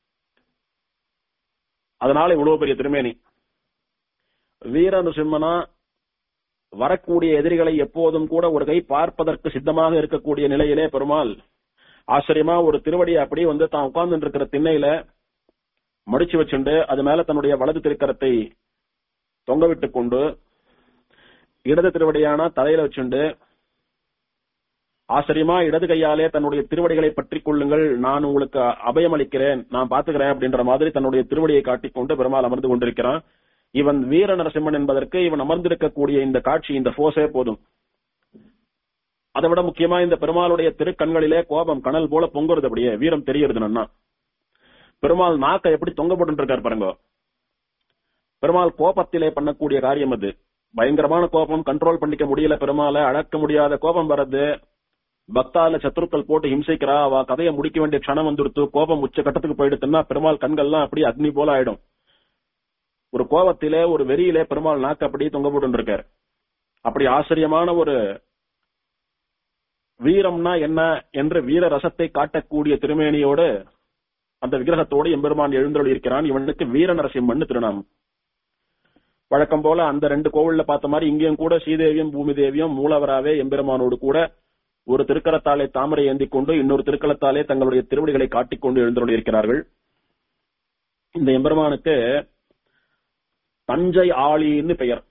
அதனால இவ்வளவு பெரிய திருமேனி வீர நரசிம்மனா வரக்கூடிய எதிரிகளை எப்போதும் கூட ஒரு கை பார்ப்பதற்கு சித்தமாக இருக்கக்கூடிய நிலையிலே பெருமாள் ஆச்சரியமா ஒரு திருவடியை அப்படியே வந்து தான் உட்கார்ந்து இருக்கிற திண்ணையில மடிச்சு வச்சுண்டு அது மேல தன்னுடைய வலது திருக்கரத்தை தொங்க விட்டுக் கொண்டு இடது திருவடியான தலையில வச்சுண்டு ஆச்சரியமா இடது கையாலே தன்னுடைய திருவடிகளை பற்றிக் கொள்ளுங்கள் நான் உங்களுக்கு அபயம் அளிக்கிறேன் நான் பாத்துக்கிறேன் அப்படின்ற மாதிரி தன்னுடைய திருவடியை காட்டிக்கொண்டு பெருமாள் அமர்ந்து கொண்டிருக்கிறான் இவன் வீர நரசிம்மன் என்பதற்கு இவன் அமர்ந்திருக்கக்கூடிய இந்த காட்சி இந்த போசே போதும் அதை விட முக்கியமா இந்த பெருமாளுடைய திருக்கண்களிலே கோபம் கனல் போல பொங்குறது அப்படியே வீரம் தெரியறது நன்னா பெருமாள் நாக்க எப்படி தொங்க போட்டு இருக்காரு பாருங்க பெருமாள் கோபத்திலே பண்ணக்கூடிய காரியம் அது பயங்கரமான கோபம் கண்ட்ரோல் பண்ணிக்க முடியல பெருமாளை அடக்க முடியாத கோபம் வர்றது பக்தால சத்துருக்கள் போட்டு ஹிம்சைக்கிறா அவ கதையை முடிக்க வேண்டிய க்ஷணம் வந்துடுத்து கோபம் உச்ச கட்டத்துக்கு போயிடுத்துன்னா பெருமாள் கண்கள்லாம் அப்படியே அக்னி போல ஆயிடும் ஒரு கோபத்திலே ஒரு வெறியிலே பெருமாள் நாக்கு அப்படியே தொங்க போட்டு இருக்காரு அப்படி ஆச்சரியமான ஒரு வீரம்னா என்ன என்று வீர ரசத்தை காட்டக்கூடிய திருமேனியோடு அந்த விக்கிரகத்தோடு எம்பெருமான் எழுந்தருள் இருக்கிறான் இவனுக்கு வீர நரசிம்மன் திருநாமம் வழக்கம் போல அந்த ரெண்டு கோவில்ல பார்த்த மாதிரி இங்கேயும் கூட ஸ்ரீதேவியும் பூமி தேவியும் மூலவராவே எம்பெருமானோடு கூட ஒரு திருக்கரத்தாலே தாமரை ஏந்தி கொண்டு இன்னொரு திருக்கலத்தாலே தங்களுடைய திருவடிகளை காட்டிக்கொண்டு எழுந்தருள் இருக்கிறார்கள் இந்த எம்பெருமானுக்கு தஞ்சை ஆளின்னு பெயர்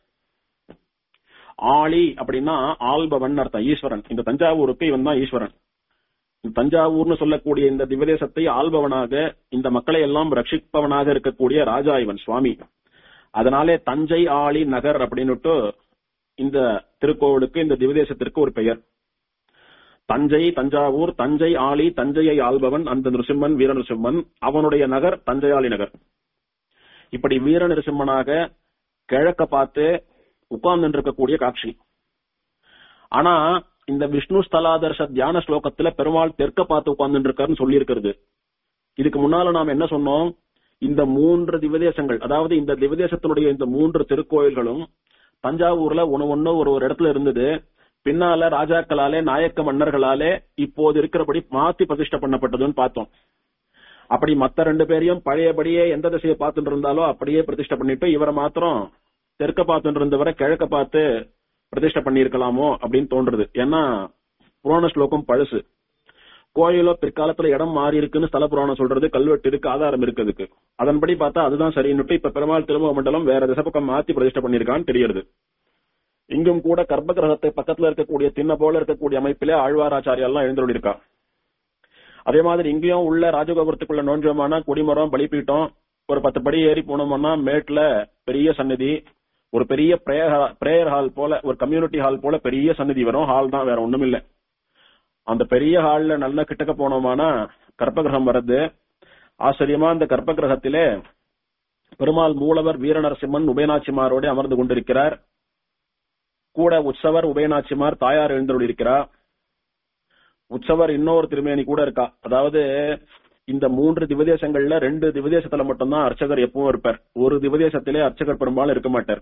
ஆளி அப்படின்னா ஆள்பவன் அர்த்தம் ஈஸ்வரன் இந்த தஞ்சாவூருக்கு இவன் தான் ஈஸ்வரன் தஞ்சாவூர்னு சொல்லக்கூடிய இந்த திவதேசத்தை ஆள்பவனாக இந்த மக்களை எல்லாம் ரட்சிப்பவனாக இருக்கக்கூடிய ராஜா இவன் சுவாமி அதனாலே தஞ்சை ஆளி நகர் அப்படின்னுட்டு இந்த திருக்கோவிலுக்கு இந்த திவதேசத்திற்கு ஒரு பெயர் தஞ்சை தஞ்சாவூர் தஞ்சை ஆளி தஞ்சையை ஆள்பவன் அந்த நிருசிம்மன் வீர நிருசிம்மன் அவனுடைய நகர் தஞ்சையாளி நகர் இப்படி வீர நிருசிம்மனாக கிழக்க பார்த்து உட்கார்ந்து இருக்கக்கூடிய காட்சி ஆனா இந்த விஷ்ணு ஸ்தலாதர்ஷ தியான ஸ்லோகத்துல பெருமாள் தெற்க பார்த்து உட்கார்ந்து இருக்காருன்னு சொல்லி இருக்கிறது இதுக்கு முன்னால நாம் என்ன சொன்னோம் இந்த மூன்று திவதேசங்கள் அதாவது இந்த திவதேசத்தினுடைய இந்த மூன்று திருக்கோயில்களும் தஞ்சாவூர்ல ஒன்னு ஒண்ணு ஒரு ஒரு இடத்துல இருந்தது பின்னால ராஜாக்களாலே நாயக்க மன்னர்களாலே இப்போது இருக்கிறபடி மாத்தி பிரதிஷ்டை பண்ணப்பட்டதுன்னு பார்த்தோம் அப்படி மத்த ரெண்டு பேரையும் பழையபடியே எந்த திசையை பார்த்துட்டு இருந்தாலோ அப்படியே பிரதிஷ்டை பண்ணிட்டு இவரை மாத்திரம் தெற்க பார்த்துட்டு இருந்தவரை கிழக்க பார்த்து பிரதிஷ்டை பண்ணியிருக்கலாமோ அப்படின்னு தோன்றுறது ஏன்னா புராண ஸ்லோகம் பழசு கோயிலோ பிற்காலத்துல இடம் மாறி இருக்குன்னு ஸ்தல புராணம் சொல்றது கல்வெட்டு இருக்கு ஆதாரம் இருக்குதுக்கு அதன்படி பார்த்தா அதுதான் சரின்னுட்டு இப்ப பெருமாள் திரும்ப மண்டலம் வேற திசை பக்கம் மாத்தி பிரதிஷ்டை பண்ணிருக்கான்னு தெரியுது இங்கும் கூட கர்ப்ப கிரகத்தை பக்கத்துல இருக்கக்கூடிய திண்ண போல இருக்கக்கூடிய அமைப்பிலே ஆழ்வாராச்சாரியா எல்லாம் எழுந்துள்ளிருக்கா அதே மாதிரி இங்கேயும் உள்ள ராஜகோபுரத்துக்குள்ள நோஞ்சோமானா கொடிமரம் பலிப்பீட்டம் ஒரு பத்து படி ஏறி போனோம்னா மேட்ல பெரிய சன்னதி ஒரு பெரிய பிரேயர் ஹால் போல ஒரு கம்யூனிட்டி ஹால் போல பெரிய சன்னதி வரும் ஹால் தான் வேற ஒண்ணும் இல்ல அந்த பெரிய ஹால்ல நல்ல கிட்டக்க போனோமானா கர்ப்பகிரகம் வர்றது ஆச்சரியமா அந்த கர்ப்பகிரகத்திலே பெருமாள் மூலவர் வீரநரசிம்மன் உபயநாச்சிமாரோடு அமர்ந்து கொண்டிருக்கிறார் கூட உற்சவர் உபயநாச்சிமார் தாயார் எழுந்தருள் இருக்கிறார் உற்சவர் இன்னொரு திருமேனி கூட இருக்கா அதாவது இந்த மூன்று திவதேசங்கள்ல ரெண்டு திவதேசத்துல மட்டும்தான் அர்ச்சகர் எப்பவும் இருப்பார் ஒரு திவதேசத்திலே அர்ச்சகர் பெரும்பாலும் இருக்க மாட்டார்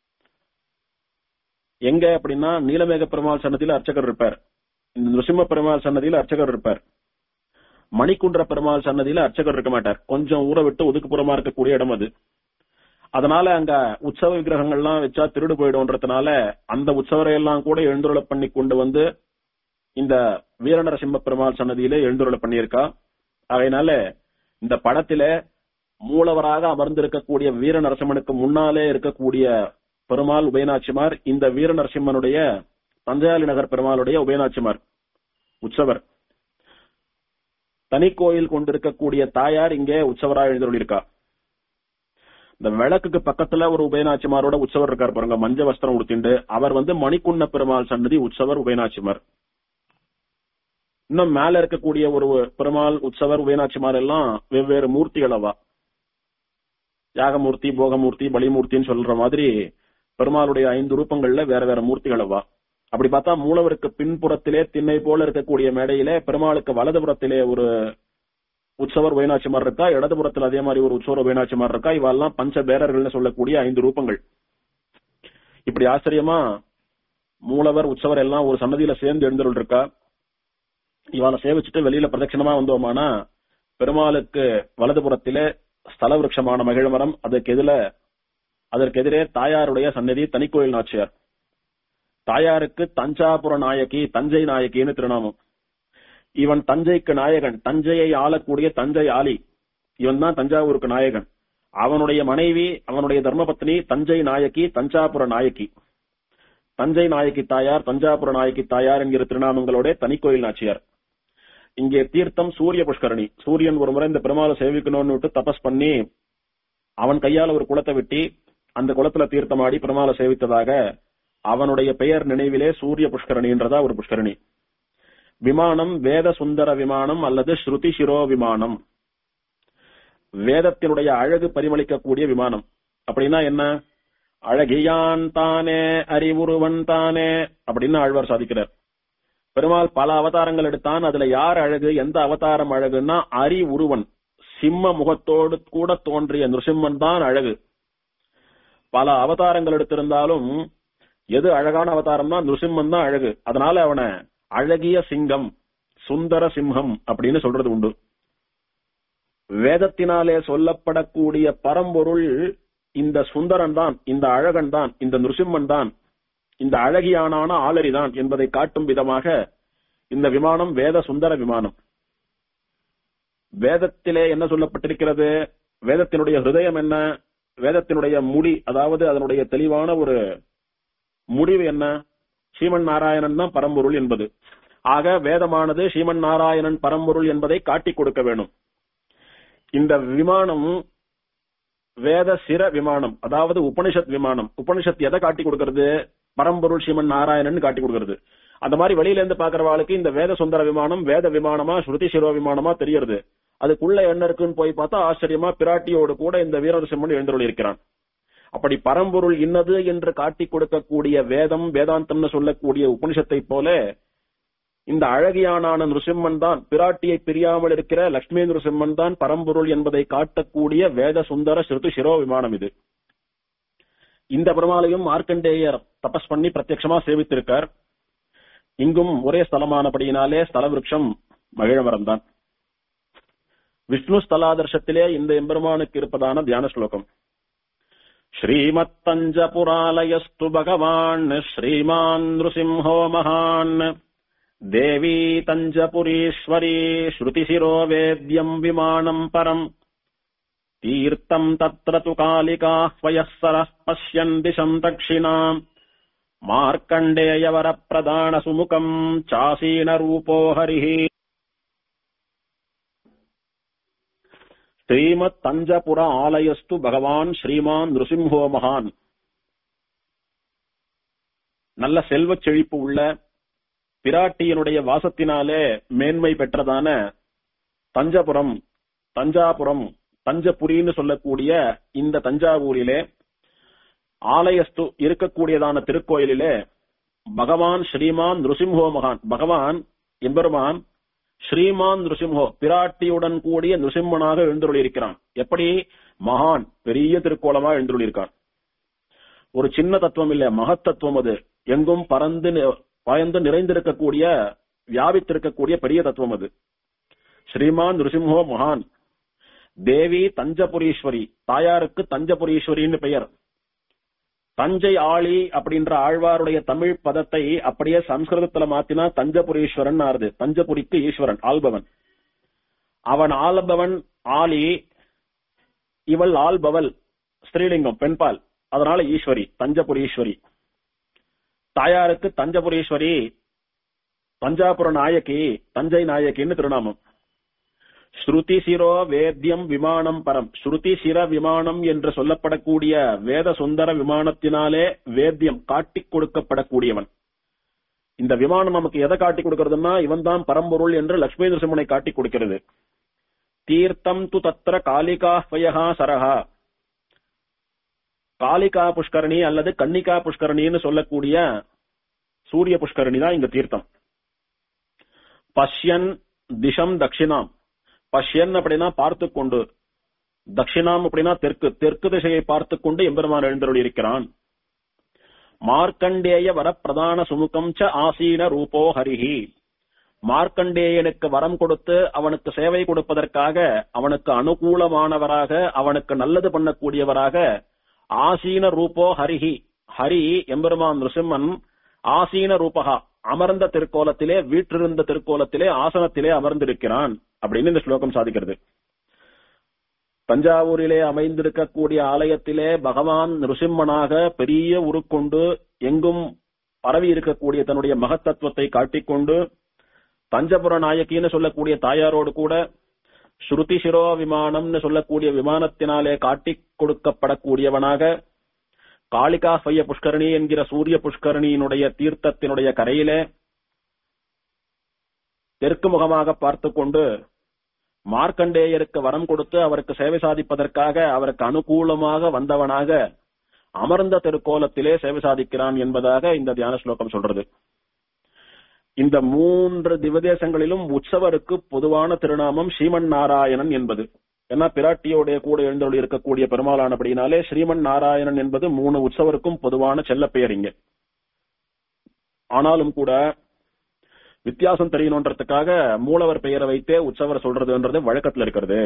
எங்க அப்படின்னா நீலமேக பெருமாள் சன்னதியில அர்ச்சகர் இருப்பார் இந்த நிருசிம்ம பெருமாள் சன்னதியில அர்ச்சகர் இருப்பார் மணிக்குன்ற பெருமாள் சன்னதியில அர்ச்சகர் இருக்க மாட்டார் கொஞ்சம் ஊரை விட்டு ஒதுக்குப்புறமா இருக்கக்கூடிய இடம் அது அதனால அங்க உற்சவ விக்கிரகங்கள்லாம் வச்சா திருடு போயிடும்ன்றதுனால அந்த உற்சவரை எல்லாம் கூட எழுந்துருள பண்ணி கொண்டு வந்து இந்த வீரநரசிம்ம பெருமாள் சன்னதியிலே எழுந்துருள பண்ணியிருக்கா அதனால இந்த படத்தில மூலவராக அமர்ந்திருக்கக்கூடிய வீர நரசிம்மனுக்கு முன்னாலே இருக்கக்கூடிய பெருமாள் உபயநாச்சிமார் இந்த வீர நரசிம்மனுடைய தஞ்சாவளி நகர் பெருமாளுடைய உபயநாச்சிமார் உற்சவர் தனி கோயில் கொண்டிருக்கக்கூடிய தாயார் இங்கே உற்சவரா எழுந்துள்ளிருக்கா இந்த விளக்குக்கு பக்கத்துல ஒரு உபயநாச்சிமாரோட உற்சவர் இருக்கார் பாருங்க மஞ்ச வஸ்திரம் உடுத்திண்டு அவர் வந்து மணிக்குண்ண பெருமாள் சன்னதி உற்சவர் உபயநாச்சிமார் இன்னும் மேல இருக்கக்கூடிய ஒரு பெருமாள் உற்சவர் உபயநாச்சிமார் எல்லாம் வெவ்வேறு மூர்த்திகள் அவா யாகமூர்த்தி போகமூர்த்தி பலிமூர்த்தின்னு சொல்ற மாதிரி பெருமாளுடைய ஐந்து ரூபங்கள்ல வேற வேற மூர்த்திகள் அவா அப்படி பார்த்தா மூலவருக்கு பின்புறத்திலே திண்ணை போல இருக்கக்கூடிய மேடையிலே பெருமாளுக்கு வலதுபுறத்திலே ஒரு உற்சவர் உபயநாச்சிமார் இருக்கா இடதுபுறத்தில் அதே மாதிரி ஒரு உற்சவர் உபயநாச்சிமார் இருக்கா இவெல்லாம் பஞ்ச பேரர்கள்னு சொல்லக்கூடிய ஐந்து ரூபங்கள் இப்படி ஆச்சரியமா மூலவர் உற்சவர் எல்லாம் ஒரு சன்னதியில சேர்ந்து எழுந்தருள் இருக்கா இவளை சேவிச்சுட்டு வெளியில பிரதட்சணமா வந்தோமானா பெருமாளுக்கு வலதுபுறத்திலே ஸ்தல விருட்சமான மகிழ்மரம் அதற்கு எதிர அதற்கு எதிரே தாயாருடைய சன்னதி தனிக்கோயில் நாச்சியார் தாயாருக்கு தஞ்சாபுர நாயகி தஞ்சை நாயகின்னு திருநாமம் இவன் தஞ்சைக்கு நாயகன் தஞ்சையை ஆளக்கூடிய தஞ்சை ஆலி இவன் தான் தஞ்சாவூருக்கு நாயகன் அவனுடைய மனைவி அவனுடைய தர்மபத்னி தஞ்சை நாயகி தஞ்சாபுர நாயகி தஞ்சை நாயகி தாயார் தஞ்சாபுர நாயகி தாயார் என்கிற திருநாமங்களோட தனிக்கோயில் நாச்சியார் இங்கே தீர்த்தம் சூரிய புஷ்கரணி சூரியன் ஒரு முறை இந்த பெருமாளை சேவிக்கணும்னு விட்டு தபஸ் பண்ணி அவன் கையால ஒரு குளத்தை வெட்டி அந்த குளத்துல தீர்த்தமாடி பெருமாளை சேவித்ததாக அவனுடைய பெயர் நினைவிலே சூரிய புஷ்கரணின்றதா ஒரு புஷ்கரணி விமானம் வேத சுந்தர விமானம் அல்லது ஸ்ருதி சிரோ விமானம் வேதத்தினுடைய அழகு பரிமளிக்கக்கூடிய விமானம் அப்படின்னா என்ன அழகியான் தானே அறிவுருவன் தானே அப்படின்னு ஆழ்வார் சாதிக்கிறார் பெருமாள் பல அவதாரங்கள் எடுத்தான் அதுல யார் அழகு எந்த அவதாரம் அழகுன்னா அரி உருவன் சிம்ம முகத்தோடு கூட தோன்றிய நிருசிம்மன் தான் அழகு பல அவதாரங்கள் எடுத்திருந்தாலும் எது அழகான அவதாரம்னா நிருசிம்மன் தான் அழகு அதனால அவனை அழகிய சிங்கம் சுந்தர சிம்ஹம் அப்படின்னு சொல்றது உண்டு வேதத்தினாலே சொல்லப்படக்கூடிய பரம்பொருள் இந்த சுந்தரன் தான் இந்த அழகன் தான் இந்த நிருசிம்மன் தான் இந்த அழகியானான ஆளரிதான் என்பதை காட்டும் விதமாக இந்த விமானம் வேத சுந்தர விமானம் வேதத்திலே என்ன சொல்லப்பட்டிருக்கிறது வேதத்தினுடைய ஹிருதயம் என்ன வேதத்தினுடைய முடி அதாவது அதனுடைய தெளிவான ஒரு முடிவு என்ன ஸ்ரீமன் நாராயணன் தான் பரம்பொருள் என்பது ஆக வேதமானது ஸ்ரீமன் நாராயணன் பரம்பொருள் என்பதை காட்டிக் கொடுக்க வேணும் இந்த விமானம் வேத சிர விமானம் அதாவது உபனிஷத் விமானம் உபனிஷத் எதை காட்டி கொடுக்கிறது பரம்பொருள் ஸ்ரீமன் நாராயணன் காட்டி கொடுக்கிறது அந்த மாதிரி வெளியில இருந்து பாக்குறவாளுக்கு இந்த வேத சுந்தர விமானம் வேத விமானமா ஸ்ருதி சிரோ விமானமா தெரியறது அதுக்குள்ள என்ன இருக்குன்னு போய் பார்த்தா ஆச்சரியமா பிராட்டியோடு கூட இந்த வீரரசிம்மன் எழுந்தருள் இருக்கிறான் அப்படி பரம்பொருள் இன்னது என்று காட்டிக் கொடுக்கக்கூடிய வேதம் வேதாந்தம்னு சொல்லக்கூடிய உபனிஷத்தை போல இந்த அழகியானான நிருசிம்மன் தான் பிராட்டியை பிரியாமல் இருக்கிற லட்சுமி நிருசிம்மன் தான் பரம்பொருள் என்பதை காட்டக்கூடிய வேத சுந்தர ஸ்ருதி சிரோ விமானம் இது இந்த பெருமாளையும் மார்க்கண்டேயர் தபஸ் பண்ணி பிரத்யட்சமா சேவித்திருக்கார் இங்கும் ஒரே ஸ்தலமானபடியினாலே ஸ்தல விருட்சம் மகிழமரம் தான் விஷ்ணு ஸ்தலாதர்ஷத்திலே இந்த எம்பெருமானுக்கு இருப்பதான தியான ஸ்லோகம் श्रीमत्तञ्जपुरालयस्तु भगवान् श्रीमान् नृसिंहो महान् देवी तञ्जपुरीश्वरी श्रुतिशिरो वेद्यम् विमानम् परम् तीर्थम् तत्र तु कालिकाह्वयः सरः पश्यन् दिशम् दक्षिणाम् मार्कण्डेयवरप्रदानसुमुखम् चासीनरूपो हरिः ஸ்ரீமத் தஞ்சபுர ஆலயஸ்து பகவான் ஸ்ரீமான் நிருசிம்ஹோ மகான் நல்ல செல்வச் செழிப்பு உள்ள பிராட்டியனுடைய வாசத்தினாலே மேன்மை பெற்றதான தஞ்சபுரம் தஞ்சாபுரம் தஞ்சபுரின்னு சொல்லக்கூடிய இந்த தஞ்சாவூரிலே ஆலயஸ்து இருக்கக்கூடியதான திருக்கோயிலிலே பகவான் ஸ்ரீமான் நிருசிம்ஹோ மகான் பகவான் எம்பெருமான் ஸ்ரீமான் நிருசிம்ஹோ பிராட்டியுடன் கூடிய நிருசிம்மனாக எழுந்துள்ளிருக்கிறான் எப்படி மகான் பெரிய திருக்கோலமா எழுந்துள்ளிருக்கான் ஒரு சின்ன தத்துவம் இல்ல மகத்தத்துவம் அது எங்கும் பறந்து நி- பாய்ந்து நிறைந்திருக்கக்கூடிய வியாபித்திருக்கக்கூடிய பெரிய தத்துவம் அது ஸ்ரீமான் நிருசிம்ஹோ மகான் தேவி தஞ்சபுரீஸ்வரி தாயாருக்கு தஞ்சபுரீஸ்வரின்னு பெயர் தஞ்சை ஆளி அப்படின்ற ஆழ்வாருடைய தமிழ் பதத்தை அப்படியே சம்ஸ்கிருதத்துல மாத்தினா தஞ்சபுரீஸ்வரன் ஆறுது தஞ்சபுரிக்கு ஈஸ்வரன் ஆள்பவன் அவன் ஆள்பவன் ஆளி இவள் ஆள்பவள் ஸ்ரீலிங்கம் பெண்பால் அதனால ஈஸ்வரி தஞ்சபுரீஸ்வரி தாயாருக்கு தஞ்சபுரீஸ்வரி தஞ்சாபுர நாயகி தஞ்சை நாயகின்னு திருநாமம் ஸ்ருதி சிரோ வேத்யம் விமானம் பரம் ஸ்ருதி சிர விமானம் என்று சொல்லப்படக்கூடிய வேத சுந்தர விமானத்தினாலே வேத்தியம் காட்டிக் கொடுக்கப்படக்கூடியவன் இந்த விமானம் நமக்கு எதை காட்டிக் கொடுக்கிறதுன்னா இவன் தான் பரம்பொருள் என்று லட்சுமி நரசிம்மனை காட்டிக் கொடுக்கிறது தீர்த்தம் து தத்திர காலிகா பயகா சரஹா காலிகா புஷ்கரணி அல்லது கன்னிகா புஷ்கரணின்னு சொல்லக்கூடிய சூரிய புஷ்கரணி தான் இங்க தீர்த்தம் பஷ்யன் திசம் தட்சிணாம் பஷ்யன் அப்படின்னா பார்த்து கொண்டு தட்சிணாம் அப்படின்னா தெற்கு தெற்கு திசையை பார்த்து கொண்டு எம்பெருமான் எழுந்தருள் இருக்கிறான் மார்க்கண்டேய வர பிரதான சுமுகம் ச ஆசீன ரூபோ ஹரிஹி மார்க்கண்டேயனுக்கு வரம் கொடுத்து அவனுக்கு சேவை கொடுப்பதற்காக அவனுக்கு அனுகூலமானவராக அவனுக்கு நல்லது பண்ணக்கூடியவராக ஆசீன ரூபோ ஹரிஹி ஹரி எம்பெருமான் நிருசிம்மன் ஆசீன ரூபகா அமர்ந்த திருக்கோலத்திலே வீற்றிருந்த திருக்கோலத்திலே ஆசனத்திலே அமர்ந்திருக்கிறான் அப்படின்னு இந்த ஸ்லோகம் சாதிக்கிறது தஞ்சாவூரிலே அமைந்திருக்கக்கூடிய ஆலயத்திலே பகவான் நிருசிம்மனாக பெரிய உருக்கொண்டு எங்கும் பரவி இருக்கக்கூடிய தன்னுடைய மகத்தத்துவத்தை காட்டிக்கொண்டு தஞ்சபுர நாயகின்னு சொல்லக்கூடிய தாயாரோடு கூட ஸ்ருதி சிரோ விமானம்னு சொல்லக்கூடிய விமானத்தினாலே காட்டிக் கொடுக்கப்படக்கூடியவனாக காளிகா ஃபைய புஷ்கரணி என்கிற சூரிய புஷ்கரணியினுடைய தீர்த்தத்தினுடைய கரையிலே தெற்கு முகமாக பார்த்து கொண்டு மார்க்கண்டேயருக்கு வரம் கொடுத்து அவருக்கு சேவை சாதிப்பதற்காக அவருக்கு அனுகூலமாக வந்தவனாக அமர்ந்த திருக்கோலத்திலே சேவை சாதிக்கிறான் என்பதாக இந்த தியான ஸ்லோகம் சொல்றது இந்த மூன்று திவதேசங்களிலும் உற்சவருக்கு பொதுவான திருநாமம் ஸ்ரீமன் நாராயணன் என்பது ஏன்னா பிராட்டியோடைய கூட எழுந்தொழி இருக்கக்கூடிய பெருமாளானபடினாலே ஸ்ரீமன் நாராயணன் என்பது மூணு உற்சவருக்கும் பொதுவான செல்லப்பெயர் இங்க ஆனாலும் கூட வித்தியாசம் தெரியணுன்றதுக்காக மூலவர் பெயரை வைத்தே உற்சவர் சொல்றதுன்றது வழக்கத்துல இருக்கிறது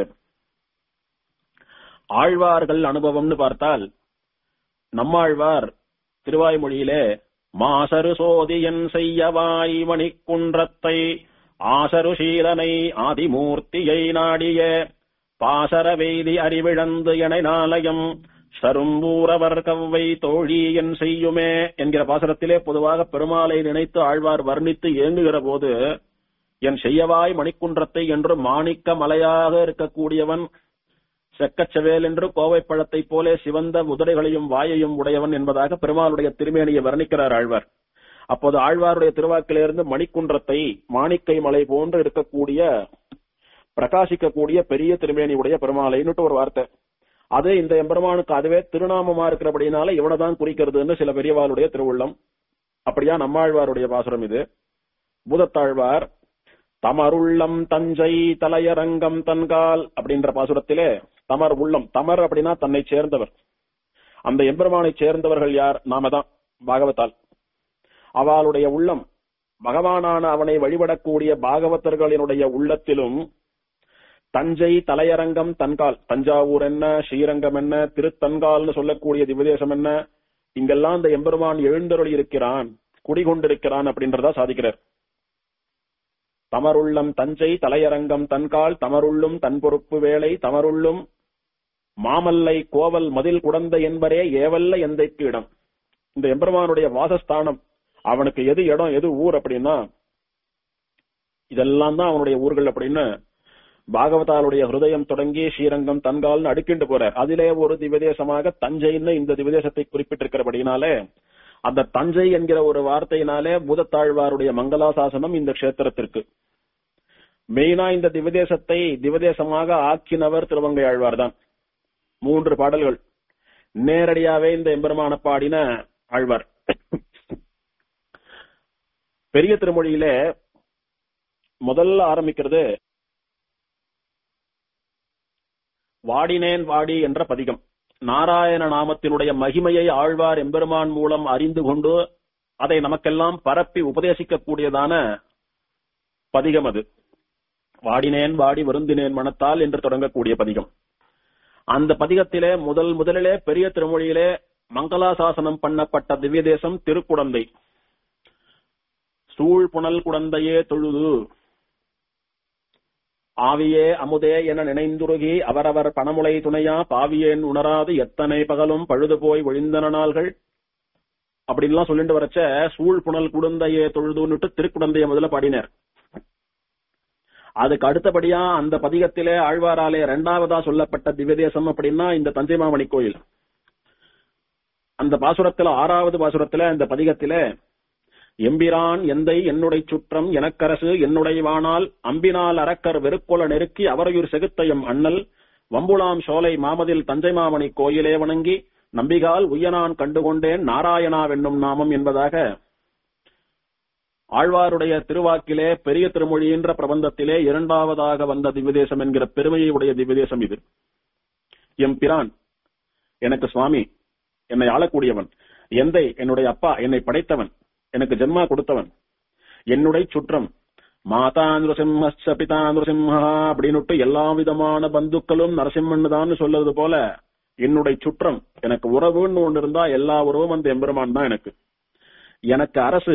ஆழ்வார்கள் அனுபவம்னு பார்த்தால் நம்மாழ்வார் திருவாய்மொழியிலே மாசரு சோதியன் செய்யவாய் மணிக்குன்றத்தை ஆசரு சீலனை ஆதிமூர்த்தியை நாடிய பாசர வெய்தி அறிவிழந்து என நாலயம் சரும்பூரவர் கவ்வை தோழி என் செய்யுமே என்கிற பாசரத்திலே பொதுவாக பெருமாளை நினைத்து ஆழ்வார் வர்ணித்து ஏங்குகிற போது என் செய்யவாய் மணிக்குன்றத்தை என்று மாணிக்க மலையாக இருக்கக்கூடியவன் செக்கச்சவேல் என்று கோவை பழத்தைப் போலே சிவந்த உதடுகளையும் வாயையும் உடையவன் என்பதாக பெருமாளுடைய திருமேனியை வர்ணிக்கிறார் ஆழ்வார் அப்போது ஆழ்வாருடைய திருவாக்கிலிருந்து மணிக்குன்றத்தை மாணிக்கை மலை போன்று இருக்கக்கூடிய பிரகாசிக்கக்கூடிய பெரிய திருமேனி உடைய பெருமாளைன்னுட்டு ஒரு வார்த்தை அது இந்த எம்பெருமானுக்கு அதுவே திருநாமமா இருக்கிறபடினால இவனதான் குறிக்கிறதுன்னு சில பெரியவாளுடைய திருவுள்ளம் அப்படியா நம்மாழ்வாருடைய பாசுரம் இது பூதத்தாழ்வார் தமருள்ளம் தஞ்சை தலையரங்கம் தன்கால் அப்படின்ற பாசுரத்திலே தமர் உள்ளம் தமர் அப்படின்னா தன்னை சேர்ந்தவர் அந்த எம்பெருமானை சேர்ந்தவர்கள் யார் நாம தான் பாகவத்தால் அவளுடைய உள்ளம் பகவானான அவனை வழிபடக்கூடிய பாகவதர்களினுடைய உள்ளத்திலும் தஞ்சை தலையரங்கம் தன்கால் தஞ்சாவூர் என்ன ஸ்ரீரங்கம் என்ன திருத்தன்கால்னு சொல்லக்கூடிய திவதேசம் என்ன இங்கெல்லாம் இந்த எம்பெருமான் எழுந்தருளி இருக்கிறான் குடிகொண்டிருக்கிறான் அப்படின்றதா சாதிக்கிறார் தமருள்ளம் தஞ்சை தலையரங்கம் தன்கால் தமருள்ளும் தன் பொறுப்பு வேலை தமருள்ளும் மாமல்லை கோவல் மதில் குடந்த என்பரே ஏவல்ல எந்தைக்கு இடம் இந்த எம்பெருமானுடைய வாசஸ்தானம் அவனுக்கு எது இடம் எது ஊர் அப்படின்னா இதெல்லாம் தான் அவனுடைய ஊர்கள் அப்படின்னு பாகவதாளுடைய ஹிருதயம் தொடங்கி ஸ்ரீரங்கம் தன்கால்னு அடுக்கிண்டு போறார் அதிலே ஒரு திவதேசமாக தஞ்சைன்னு இந்த திவதேசத்தை குறிப்பிட்டிருக்கிறபடினாலே அந்த தஞ்சை என்கிற ஒரு வார்த்தையினாலே பூதத்தாழ்வாருடைய மங்களாசாசனம் இந்த கஷேத்திரத்திற்கு மெயினா இந்த திவதேசத்தை திவதேசமாக ஆக்கினவர் திருவங்கை ஆழ்வார் தான் மூன்று பாடல்கள் நேரடியாவே இந்த எம்பெருமான பாடின ஆழ்வார் பெரிய திருமொழியிலே முதல்ல ஆரம்பிக்கிறது வாடினேன் வாடி என்ற பதிகம் நாராயண நாமத்தினுடைய மகிமையை ஆழ்வார் எம்பெருமான் மூலம் அறிந்து கொண்டு அதை நமக்கெல்லாம் பரப்பி உபதேசிக்கக்கூடியதான பதிகம் அது வாடினேன் வாடி வருந்தினேன் மனத்தால் என்று தொடங்கக்கூடிய பதிகம் அந்த பதிகத்திலே முதல் முதலிலே பெரிய திருமொழியிலே மங்களாசாசனம் பண்ணப்பட்ட திவ்ய தேசம் திருக்குடந்தை சூழ் புனல் குடந்தையே தொழுது ஆவியே அமுதே என நினைந்துருகி அவரவர் பணமுலை துணையா பாவியேன் உணராது எத்தனை பகலும் பழுது போய் ஒழிந்தன நாள்கள் அப்படின்லாம் சொல்லிட்டு வரச்ச சூழ் புனல் குடந்தையே தொழுதுன்னுட்டு திருக்குடந்தைய முதல்ல பாடினார் அதுக்கு அடுத்தபடியா அந்த பதிகத்திலே ஆழ்வாராலே இரண்டாவதா சொல்லப்பட்ட திவ்யதேசம் அப்படின்னா இந்த தஞ்சை மாமணி கோயில் அந்த பாசுரத்துல ஆறாவது பாசுரத்துல இந்த பதிகத்தில எம்பிரான் எந்தை என்னுடைய சுற்றம் எனக்கரசு என்னுடைய வானால் அம்பினால் அரக்கர் வெறுக்கொல நெருக்கி அவரையூர் செகுத்தையும் அண்ணல் வம்புலாம் சோலை மாமதில் தஞ்சை மாமணி கோயிலே வணங்கி நம்பிகால் உய்யனான் கண்டுகொண்டேன் நாராயணா வென்னும் நாமம் என்பதாக ஆழ்வாருடைய திருவாக்கிலே பெரிய திருமொழியின்ற பிரபந்தத்திலே இரண்டாவதாக வந்த திவ்யதேசம் என்கிற பெருமையை உடைய திவ்யதேசம் இது எம் பிரான் எனக்கு சுவாமி என்னை ஆளக்கூடியவன் எந்தை என்னுடைய அப்பா என்னை படைத்தவன் எனக்கு ஜென்மா கொடுத்தவன் என்னுடைய சுற்றம் மாதா நிருசிம்ம பிதா நிருசிம்ஹா அப்படின்னுட்டு எல்லா விதமான பந்துக்களும் நரசிம்மன் தான் சொல்றது போல என்னுடைய சுற்றம் எனக்கு உறவுன்னு ஒன்று இருந்தா எல்லா உறவும் அந்த எம்பெருமான் தான் எனக்கு எனக்கு அரசு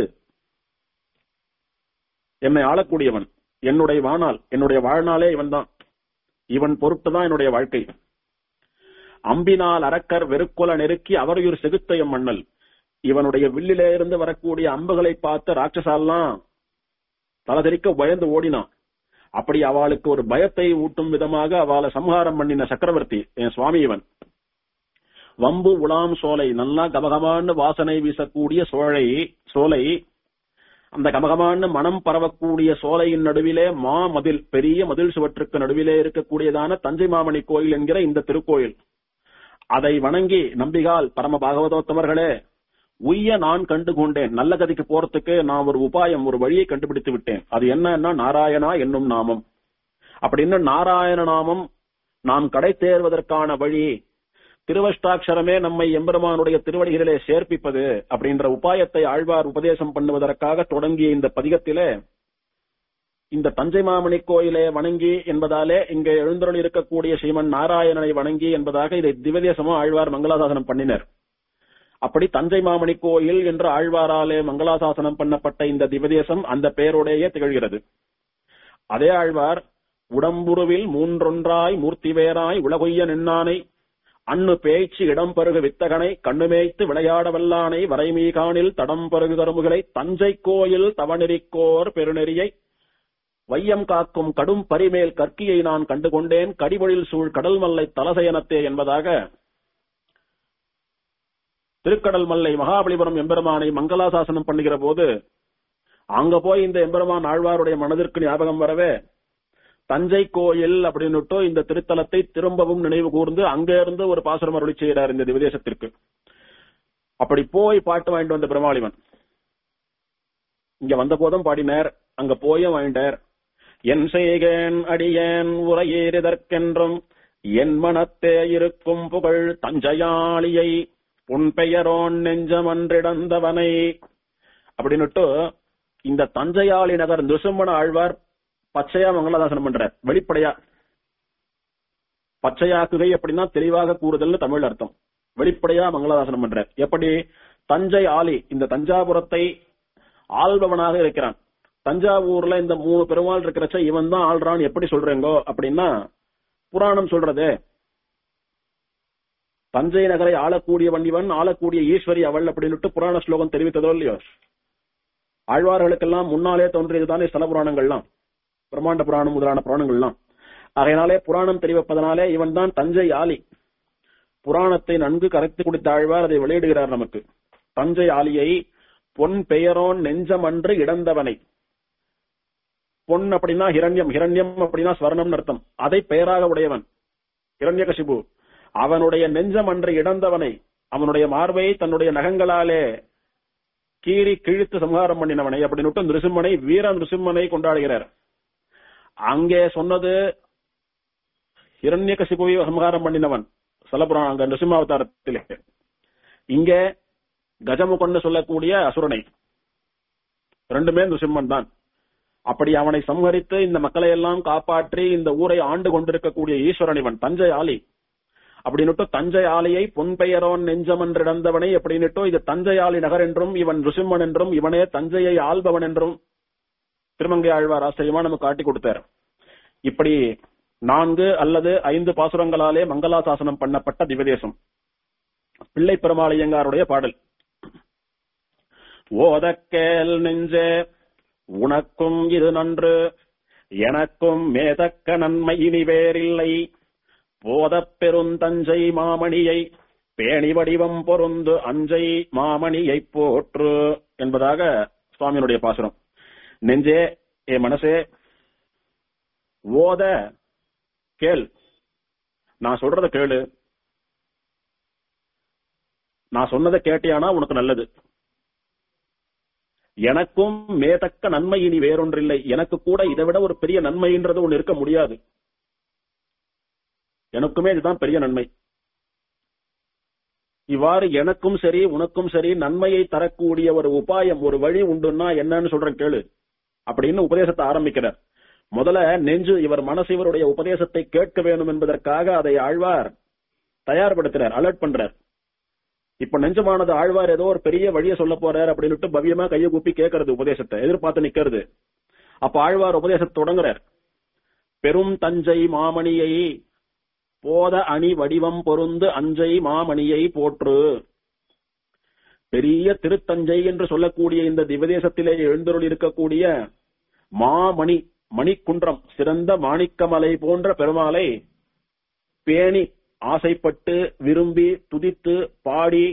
என்னை ஆளக்கூடியவன் என்னுடைய வானால் என்னுடைய வாழ்நாளே இவன் தான் இவன் பொருட்டு தான் என்னுடைய வாழ்க்கை அம்பினால் அரக்கர் வெறுக்கொல நெருக்கி அவரையூர் செகுத்தையம் மண்ணல் இவனுடைய வில்லிலே இருந்து வரக்கூடிய அம்புகளை பார்த்து ராட்சசாலாம் தலதெறிக்க பயந்து ஓடினான் அப்படி அவளுக்கு ஒரு பயத்தை ஊட்டும் விதமாக அவளை சம்ஹாரம் பண்ணின சக்கரவர்த்தி என் சுவாமி இவன் வம்பு உலாம் சோலை நல்லா கமகமான்னு வாசனை வீசக்கூடிய சோழை சோலை அந்த கமகமான மனம் பரவக்கூடிய சோலையின் நடுவிலே மா மதில் பெரிய மதில் சுவற்றுக்கு நடுவிலே இருக்கக்கூடியதான தஞ்சை மாமணி கோயில் என்கிற இந்த திருக்கோயில் அதை வணங்கி நம்பிகால் பரம பாகவதோத்தமர்களே உய்ய நான் கண்டு கொண்டேன் நல்ல கதிக்கு போறதுக்கு நான் ஒரு உபாயம் ஒரு வழியை கண்டுபிடித்து விட்டேன் அது என்னன்னா நாராயணா என்னும் நாமம் அப்படின்னு நாராயண நாமம் நாம் கடை தேர்வதற்கான வழி திருவஷ்டாட்சரமே நம்மை எம்பெருமானுடைய திருவடிகளிலே சேர்ப்பிப்பது அப்படின்ற உபாயத்தை ஆழ்வார் உபதேசம் பண்ணுவதற்காக தொடங்கிய இந்த பதிகத்திலே இந்த தஞ்சை மாமணி கோயிலே வணங்கி என்பதாலே இங்கே எழுந்தருள் இருக்கக்கூடிய ஸ்ரீமன் நாராயணனை வணங்கி என்பதாக இதை திவதேசமும் ஆழ்வார் மங்களாசாசனம் பண்ணினர் அப்படி தஞ்சை மாமணி கோயில் என்று ஆழ்வாராலே மங்களாசாசனம் பண்ணப்பட்ட இந்த திவதேசம் அந்த பெயரோடையே திகழ்கிறது அதே ஆழ்வார் உடம்புருவில் மூன்றொன்றாய் மூர்த்திவேராய் உலகொய்ய நின்னானை அன்னு பேச்சு இடம் பருகு வித்தகனை கண்ணுமேய்த்து விளையாட வல்லானை வரைமீகானில் தடம் பருகு கருமுகளை தஞ்சை கோயில் தவநெறிக்கோர் பெருநெறியை வையம் காக்கும் கடும் பரிமேல் கற்கியை நான் கண்டுகொண்டேன் கடிபொழில் சூழ் கடல் மல்லை தலசயனத்தே என்பதாக திருக்கடல் மல்லை மகாபலிபுரம் எம்பெருமானை மங்களாசாசனம் பண்ணுகிற போது அங்க போய் இந்த எம்பெருமான் ஆழ்வாருடைய மனதிற்கு ஞாபகம் வரவே தஞ்சை கோயில் அப்படின்னுட்டு இந்த திருத்தலத்தை திரும்பவும் நினைவு கூர்ந்து அங்க இருந்து ஒரு பாசுரம் அருளி செய்கிறார் இந்த விதேசத்திற்கு அப்படி போய் பாட்டு வாங்கிட்டு வந்த பிரமாளிவன் இங்க வந்த போதும் பாடினார் அங்க போயும் வாங்கிட்டார் என் செய்கேன் அடியேன் உரையேறிதற்கென்றும் என் மனத்தே இருக்கும் புகழ் தஞ்சையாளியை உன் பெயரோன் நெஞ்சமன்றிடந்தவனை அப்படின்னுட்டு இந்த தஞ்சையாளி நகர் நிருசிம்மன ஆழ்வார் பச்சையா மங்களாதாசனம் பண்றார் வெளிப்படையா பச்சையாக்குகை அப்படின்னா தெளிவாக கூறுதல்னு தமிழ் அர்த்தம் வெளிப்படையா மங்களாதாசனம் பண்றார் எப்படி தஞ்சை ஆலி இந்த தஞ்சாபுரத்தை ஆள்பவனாக இருக்கிறான் தஞ்சாவூர்ல இந்த மூணு பெருமாள் இருக்கிறச்ச இவன் தான் ஆள்றான் எப்படி சொல்றீங்கோ அப்படின்னா புராணம் சொல்றது தஞ்சை நகரை ஆளக்கூடியவன் இவன் ஆளக்கூடிய ஈஸ்வரி அவள் அப்படின்னுட்டு புராண ஸ்லோகம் தெரிவித்ததோ இல்லையோ ஆழ்வார்களுக்கெல்லாம் முன்னாலே தோன்றியதுதானே ஸ்தல புராணங்கள்லாம் பிரம்மாண்ட புராணம் முதலான புராணங்கள்லாம் ஆகையினாலே புராணம் தெரிவிப்பதனாலே இவன் தான் தஞ்சை ஆலி புராணத்தை நன்கு கரைத்து குடித்த ஆழ்வார் அதை வெளியிடுகிறார் நமக்கு தஞ்சை ஆலியை பொன் பெயரோன் நெஞ்சமன்று இடந்தவனை பொன் அப்படின்னா ஹிரண்யம் ஹிரண்யம் அப்படின்னா ஸ்வர்ணம்னு அர்த்தம் அதை பெயராக உடையவன் ஹிரண்யகசிபு அவனுடைய நெஞ்சம் அன்று இடந்தவனை அவனுடைய மார்பை தன்னுடைய நகங்களாலே கீறி கிழித்து சம்ஹாரம் பண்ணினவனை அப்படின்னுட்டு நிருசிம்மனை வீர நிருசிம்மனை கொண்டாடுகிறார் அங்கே சொன்னது இரண்யகசிபுவை சம்ஹாரம் பண்ணினவன் சலபுரான் அங்க நிருசிம்மாவதாரத்திலே இங்க கஜமுகன்னு சொல்லக்கூடிய அசுரனை ரெண்டுமே நிருசிம்மன் தான் அப்படி அவனை சம்ஹரித்து இந்த மக்களை எல்லாம் காப்பாற்றி இந்த ஊரை ஆண்டு கொண்டிருக்கக்கூடிய ஈஸ்வரன் இவன் தஞ்சை ஆலி அப்படின்னுட்டு தஞ்சை ஆலையை பொன்பெயரோன் நெஞ்சம் என்றிடந்தவனை அப்படின்னுட்டு இது தஞ்சை ஆலி நகர் என்றும் இவன் ருசிம்மன் என்றும் இவனே தஞ்சையை ஆள்பவன் என்றும் திருமங்கை ஆழ்வார் ஆச்சரியமா நமக்கு காட்டி கொடுத்தார் இப்படி நான்கு அல்லது ஐந்து பாசுரங்களாலே மங்களாசாசனம் பண்ணப்பட்ட திவதேசம் பிள்ளை பெருமாளையங்காருடைய பாடல் ஓதக்கேல் நெஞ்சே உனக்கும் இது நன்று எனக்கும் மேதக்க நன்மை இனி வேறில்லை போதப் பெருந்தஞ்சை மாமணியை பேணி வடிவம் பொருந்து அஞ்சை மாமணியை போற்று என்பதாக சுவாமியினுடைய பாசுரம் நெஞ்சே ஏ மனசே ஓத கேள் நான் சொல்றத கேளு நான் சொன்னதை கேட்டியானா உனக்கு நல்லது எனக்கும் மேதக்க நன்மை இனி வேறொன்றில்லை எனக்கு கூட இதை விட ஒரு பெரிய நன்மைன்றது ஒண்ணு இருக்க முடியாது எனக்குமே இதுதான் பெரிய நன்மை இவ்வாறு எனக்கும் சரி உனக்கும் சரி நன்மையை தரக்கூடிய ஒரு உபாயம் ஒரு வழி உண்டுன்னா என்னன்னு சொல்றேன் கேளு அப்படின்னு உபதேசத்தை ஆரம்பிக்கிறார் முதல்ல நெஞ்சு இவர் மனசு இவருடைய உபதேசத்தை கேட்க வேண்டும் என்பதற்காக அதை ஆழ்வார் தயார்படுத்துறார் அலர்ட் பண்றார் இப்ப நெஞ்சமானது ஆழ்வார் ஏதோ ஒரு பெரிய வழியை சொல்ல போறார் அப்படின்னு பவ்யமா கையை கூப்பி கேட்கறது உபதேசத்தை எதிர்பார்த்து நிக்கிறது அப்ப ஆழ்வார் உபதேசத்தை தொடங்குறார் பெரும் தஞ்சை மாமணியை போத அணி வடிவம் பொருந்து அஞ்சை மாமணியை போற்று பெரிய திருத்தஞ்சை என்று சொல்லக்கூடிய இந்த திவதேசத்திலே எழுந்தருள் இருக்கக்கூடிய மாமணி மணிக்குன்றம் சிறந்த மாணிக்கமலை போன்ற பெருமாளை பேணி ஆசைப்பட்டு விரும்பி துதித்து பாடி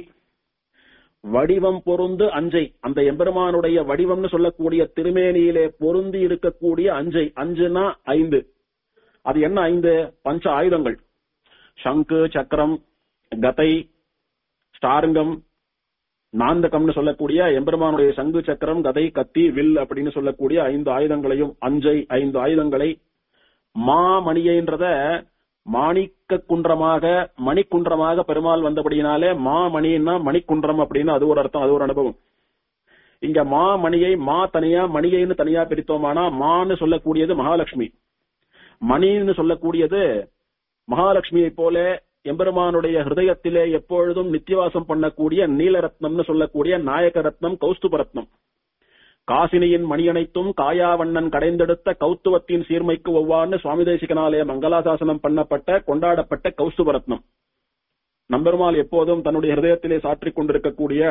வடிவம் பொருந்து அஞ்சை அந்த எம்பெருமானுடைய வடிவம்னு சொல்லக்கூடிய திருமேனியிலே பொருந்தி இருக்கக்கூடிய அஞ்சை அஞ்சுனா ஐந்து அது என்ன ஐந்து பஞ்ச ஆயுதங்கள் சங்கு சக்கரம் கதை ஸ்டாருங்கம் நாந்தகம்னு சொல்லக்கூடிய எம்பெருமானுடைய சங்கு சக்கரம் கதை கத்தி வில் அப்படின்னு சொல்லக்கூடிய ஐந்து ஆயுதங்களையும் அஞ்சை ஐந்து ஆயுதங்களை மாமணியன்றத மாணிக்க குன்றமாக மணிக்குன்றமாக பெருமாள் வந்தபடியினாலே மாமணின்னா மணிக்குன்றம் அப்படின்னு அது ஒரு அர்த்தம் அது ஒரு அனுபவம் இங்க மாமணியை மா தனியா மணியைன்னு தனியா பிரித்தோமானா மான்னு சொல்லக்கூடியது மகாலட்சுமி மணின்னு சொல்லக்கூடியது மகாலட்சுமியை போல எம்பெருமானுடைய ஹிருதயத்திலே எப்பொழுதும் நித்தியவாசம் பண்ணக்கூடிய நீலரத்னம்னு சொல்லக்கூடிய நாயக ரத்னம் கௌஸ்துப ரத்னம் காசினியின் மணியனைத்தும் காயாவண்ணன் கடைந்தெடுத்த கௌத்துவத்தின் சீர்மைக்கு ஒவ்வாறு சுவாமி தேசிகனாலே மங்களாசாசனம் பண்ணப்பட்ட கொண்டாடப்பட்ட கௌஸ்துப ரத்னம் நம்பெருமாள் எப்போதும் தன்னுடைய ஹிருதயத்திலே சாற்றிக் கொண்டிருக்கக்கூடிய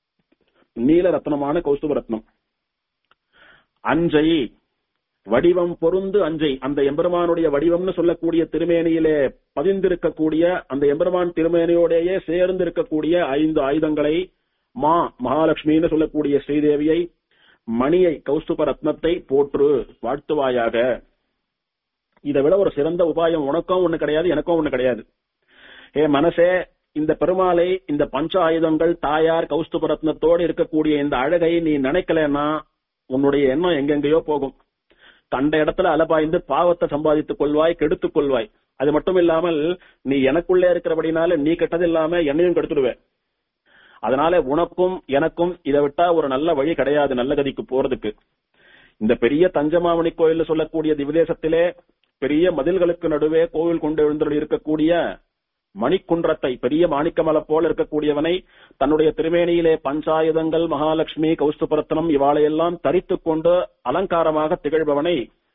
நீல ரத்னமான கௌஸ்துப ரத்னம் அஞ்சை வடிவம் பொருந்து அஞ்சை அந்த எம்பெருமானுடைய வடிவம்னு சொல்லக்கூடிய திருமேனியிலே பதிந்திருக்கக்கூடிய அந்த எம்பெருமான் திருமேனியோடையே சேர்ந்து இருக்கக்கூடிய ஐந்து ஆயுதங்களை மா மகாலட்சுமின்னு சொல்லக்கூடிய ஸ்ரீதேவியை மணியை கௌஸ்துப ரத்னத்தை போற்று வாழ்த்துவாயாக இதை விட ஒரு சிறந்த உபாயம் உனக்கும் ஒண்ணு கிடையாது எனக்கும் ஒண்ணு கிடையாது ஏ மனசே இந்த பெருமாளை இந்த பஞ்ச ஆயுதங்கள் தாயார் கௌஸ்துப ரத்னத்தோடு இருக்கக்கூடிய இந்த அழகை நீ நினைக்கலன்னா உன்னுடைய எண்ணம் எங்கெங்கேயோ போகும் கண்ட இடத்துல அலபாய்ந்து பாவத்தை சம்பாதித்துக் கொள்வாய் கெடுத்துக் கொள்வாய் அது மட்டும் இல்லாமல் நீ எனக்குள்ளே இருக்கிறபடினால நீ கெட்டது இல்லாம என்னையும் கெடுத்துடுவே அதனால உனக்கும் எனக்கும் இதை விட்டா ஒரு நல்ல வழி கிடையாது நல்ல கதிக்கு போறதுக்கு இந்த பெரிய தஞ்சமாமணி கோயில் சொல்லக்கூடிய திவதேசத்திலே பெரிய மதில்களுக்கு நடுவே கோவில் கொண்டு எழுந்தருள் இருக்கக்கூடிய மணிக்குன்றத்தை பெரிய மாணிக்கமலை போல இருக்கக்கூடியவனை தன்னுடைய திருமேனியிலே பஞ்சாயுதங்கள் மகாலட்சுமி கௌஸ்துபரத்னம் இவாளையெல்லாம் தரித்துக் கொண்டு அலங்காரமாக திகழ்பவனை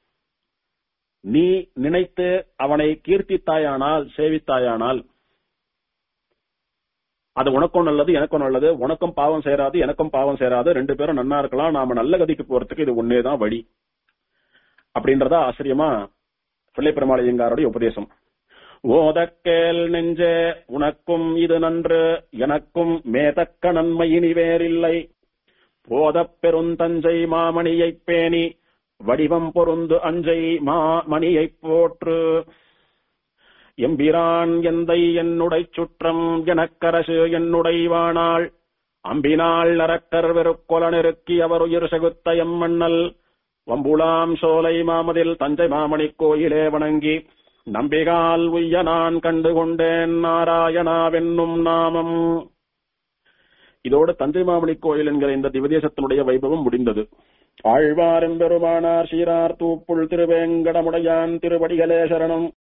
நீ நினைத்து அவனை கீர்த்தித்தாயானால் சேவித்தாயானால் அது உனக்கும் நல்லது எனக்கும் நல்லது உனக்கும் பாவம் சேராது எனக்கும் பாவம் சேராது ரெண்டு பேரும் நன்னா இருக்கலாம் நாம நல்ல கதிக்கு போறதுக்கு இது ஒன்னேதான் வழி அப்படின்றதா ஆச்சரியமா பிள்ளை பெருமாளையங்காருடைய உபதேசம் ஓதக்கேல் நெஞ்சே உனக்கும் இது நன்று எனக்கும் மேதக்க நன்மை இனி வேறில்லை போதப் பெருந்தஞ்சை மாமணியைப் பேணி வடிவம் பொருந்து அஞ்சை மாமணியைப் போற்று எம்பிரான் எந்தை என்னுடை சுற்றம் எனக்கரசு என்னுடை வாணாள் அம்பினாள் அரக்கர் வெறுக்கொல நெருக்கி அவர் உயிர் செகுத்த எம்மண்ணல் வம்புலாம் சோலை மாமதில் தஞ்சை மாமணி கோயிலே வணங்கி நம்பிகால் உய்ய நான் கண்டு கொண்டேன் நாராயணாவென்னும் நாமம் இதோடு தஞ்சை மாமணி கோயில் என்கிற இந்த திவதேசத்தினுடைய வைபவம் முடிந்தது ஆழ்வாரும் பெருமானார் சீரார் தூப்புள் திருவேங்கடமுடையான் திருவடிகளே சரணம்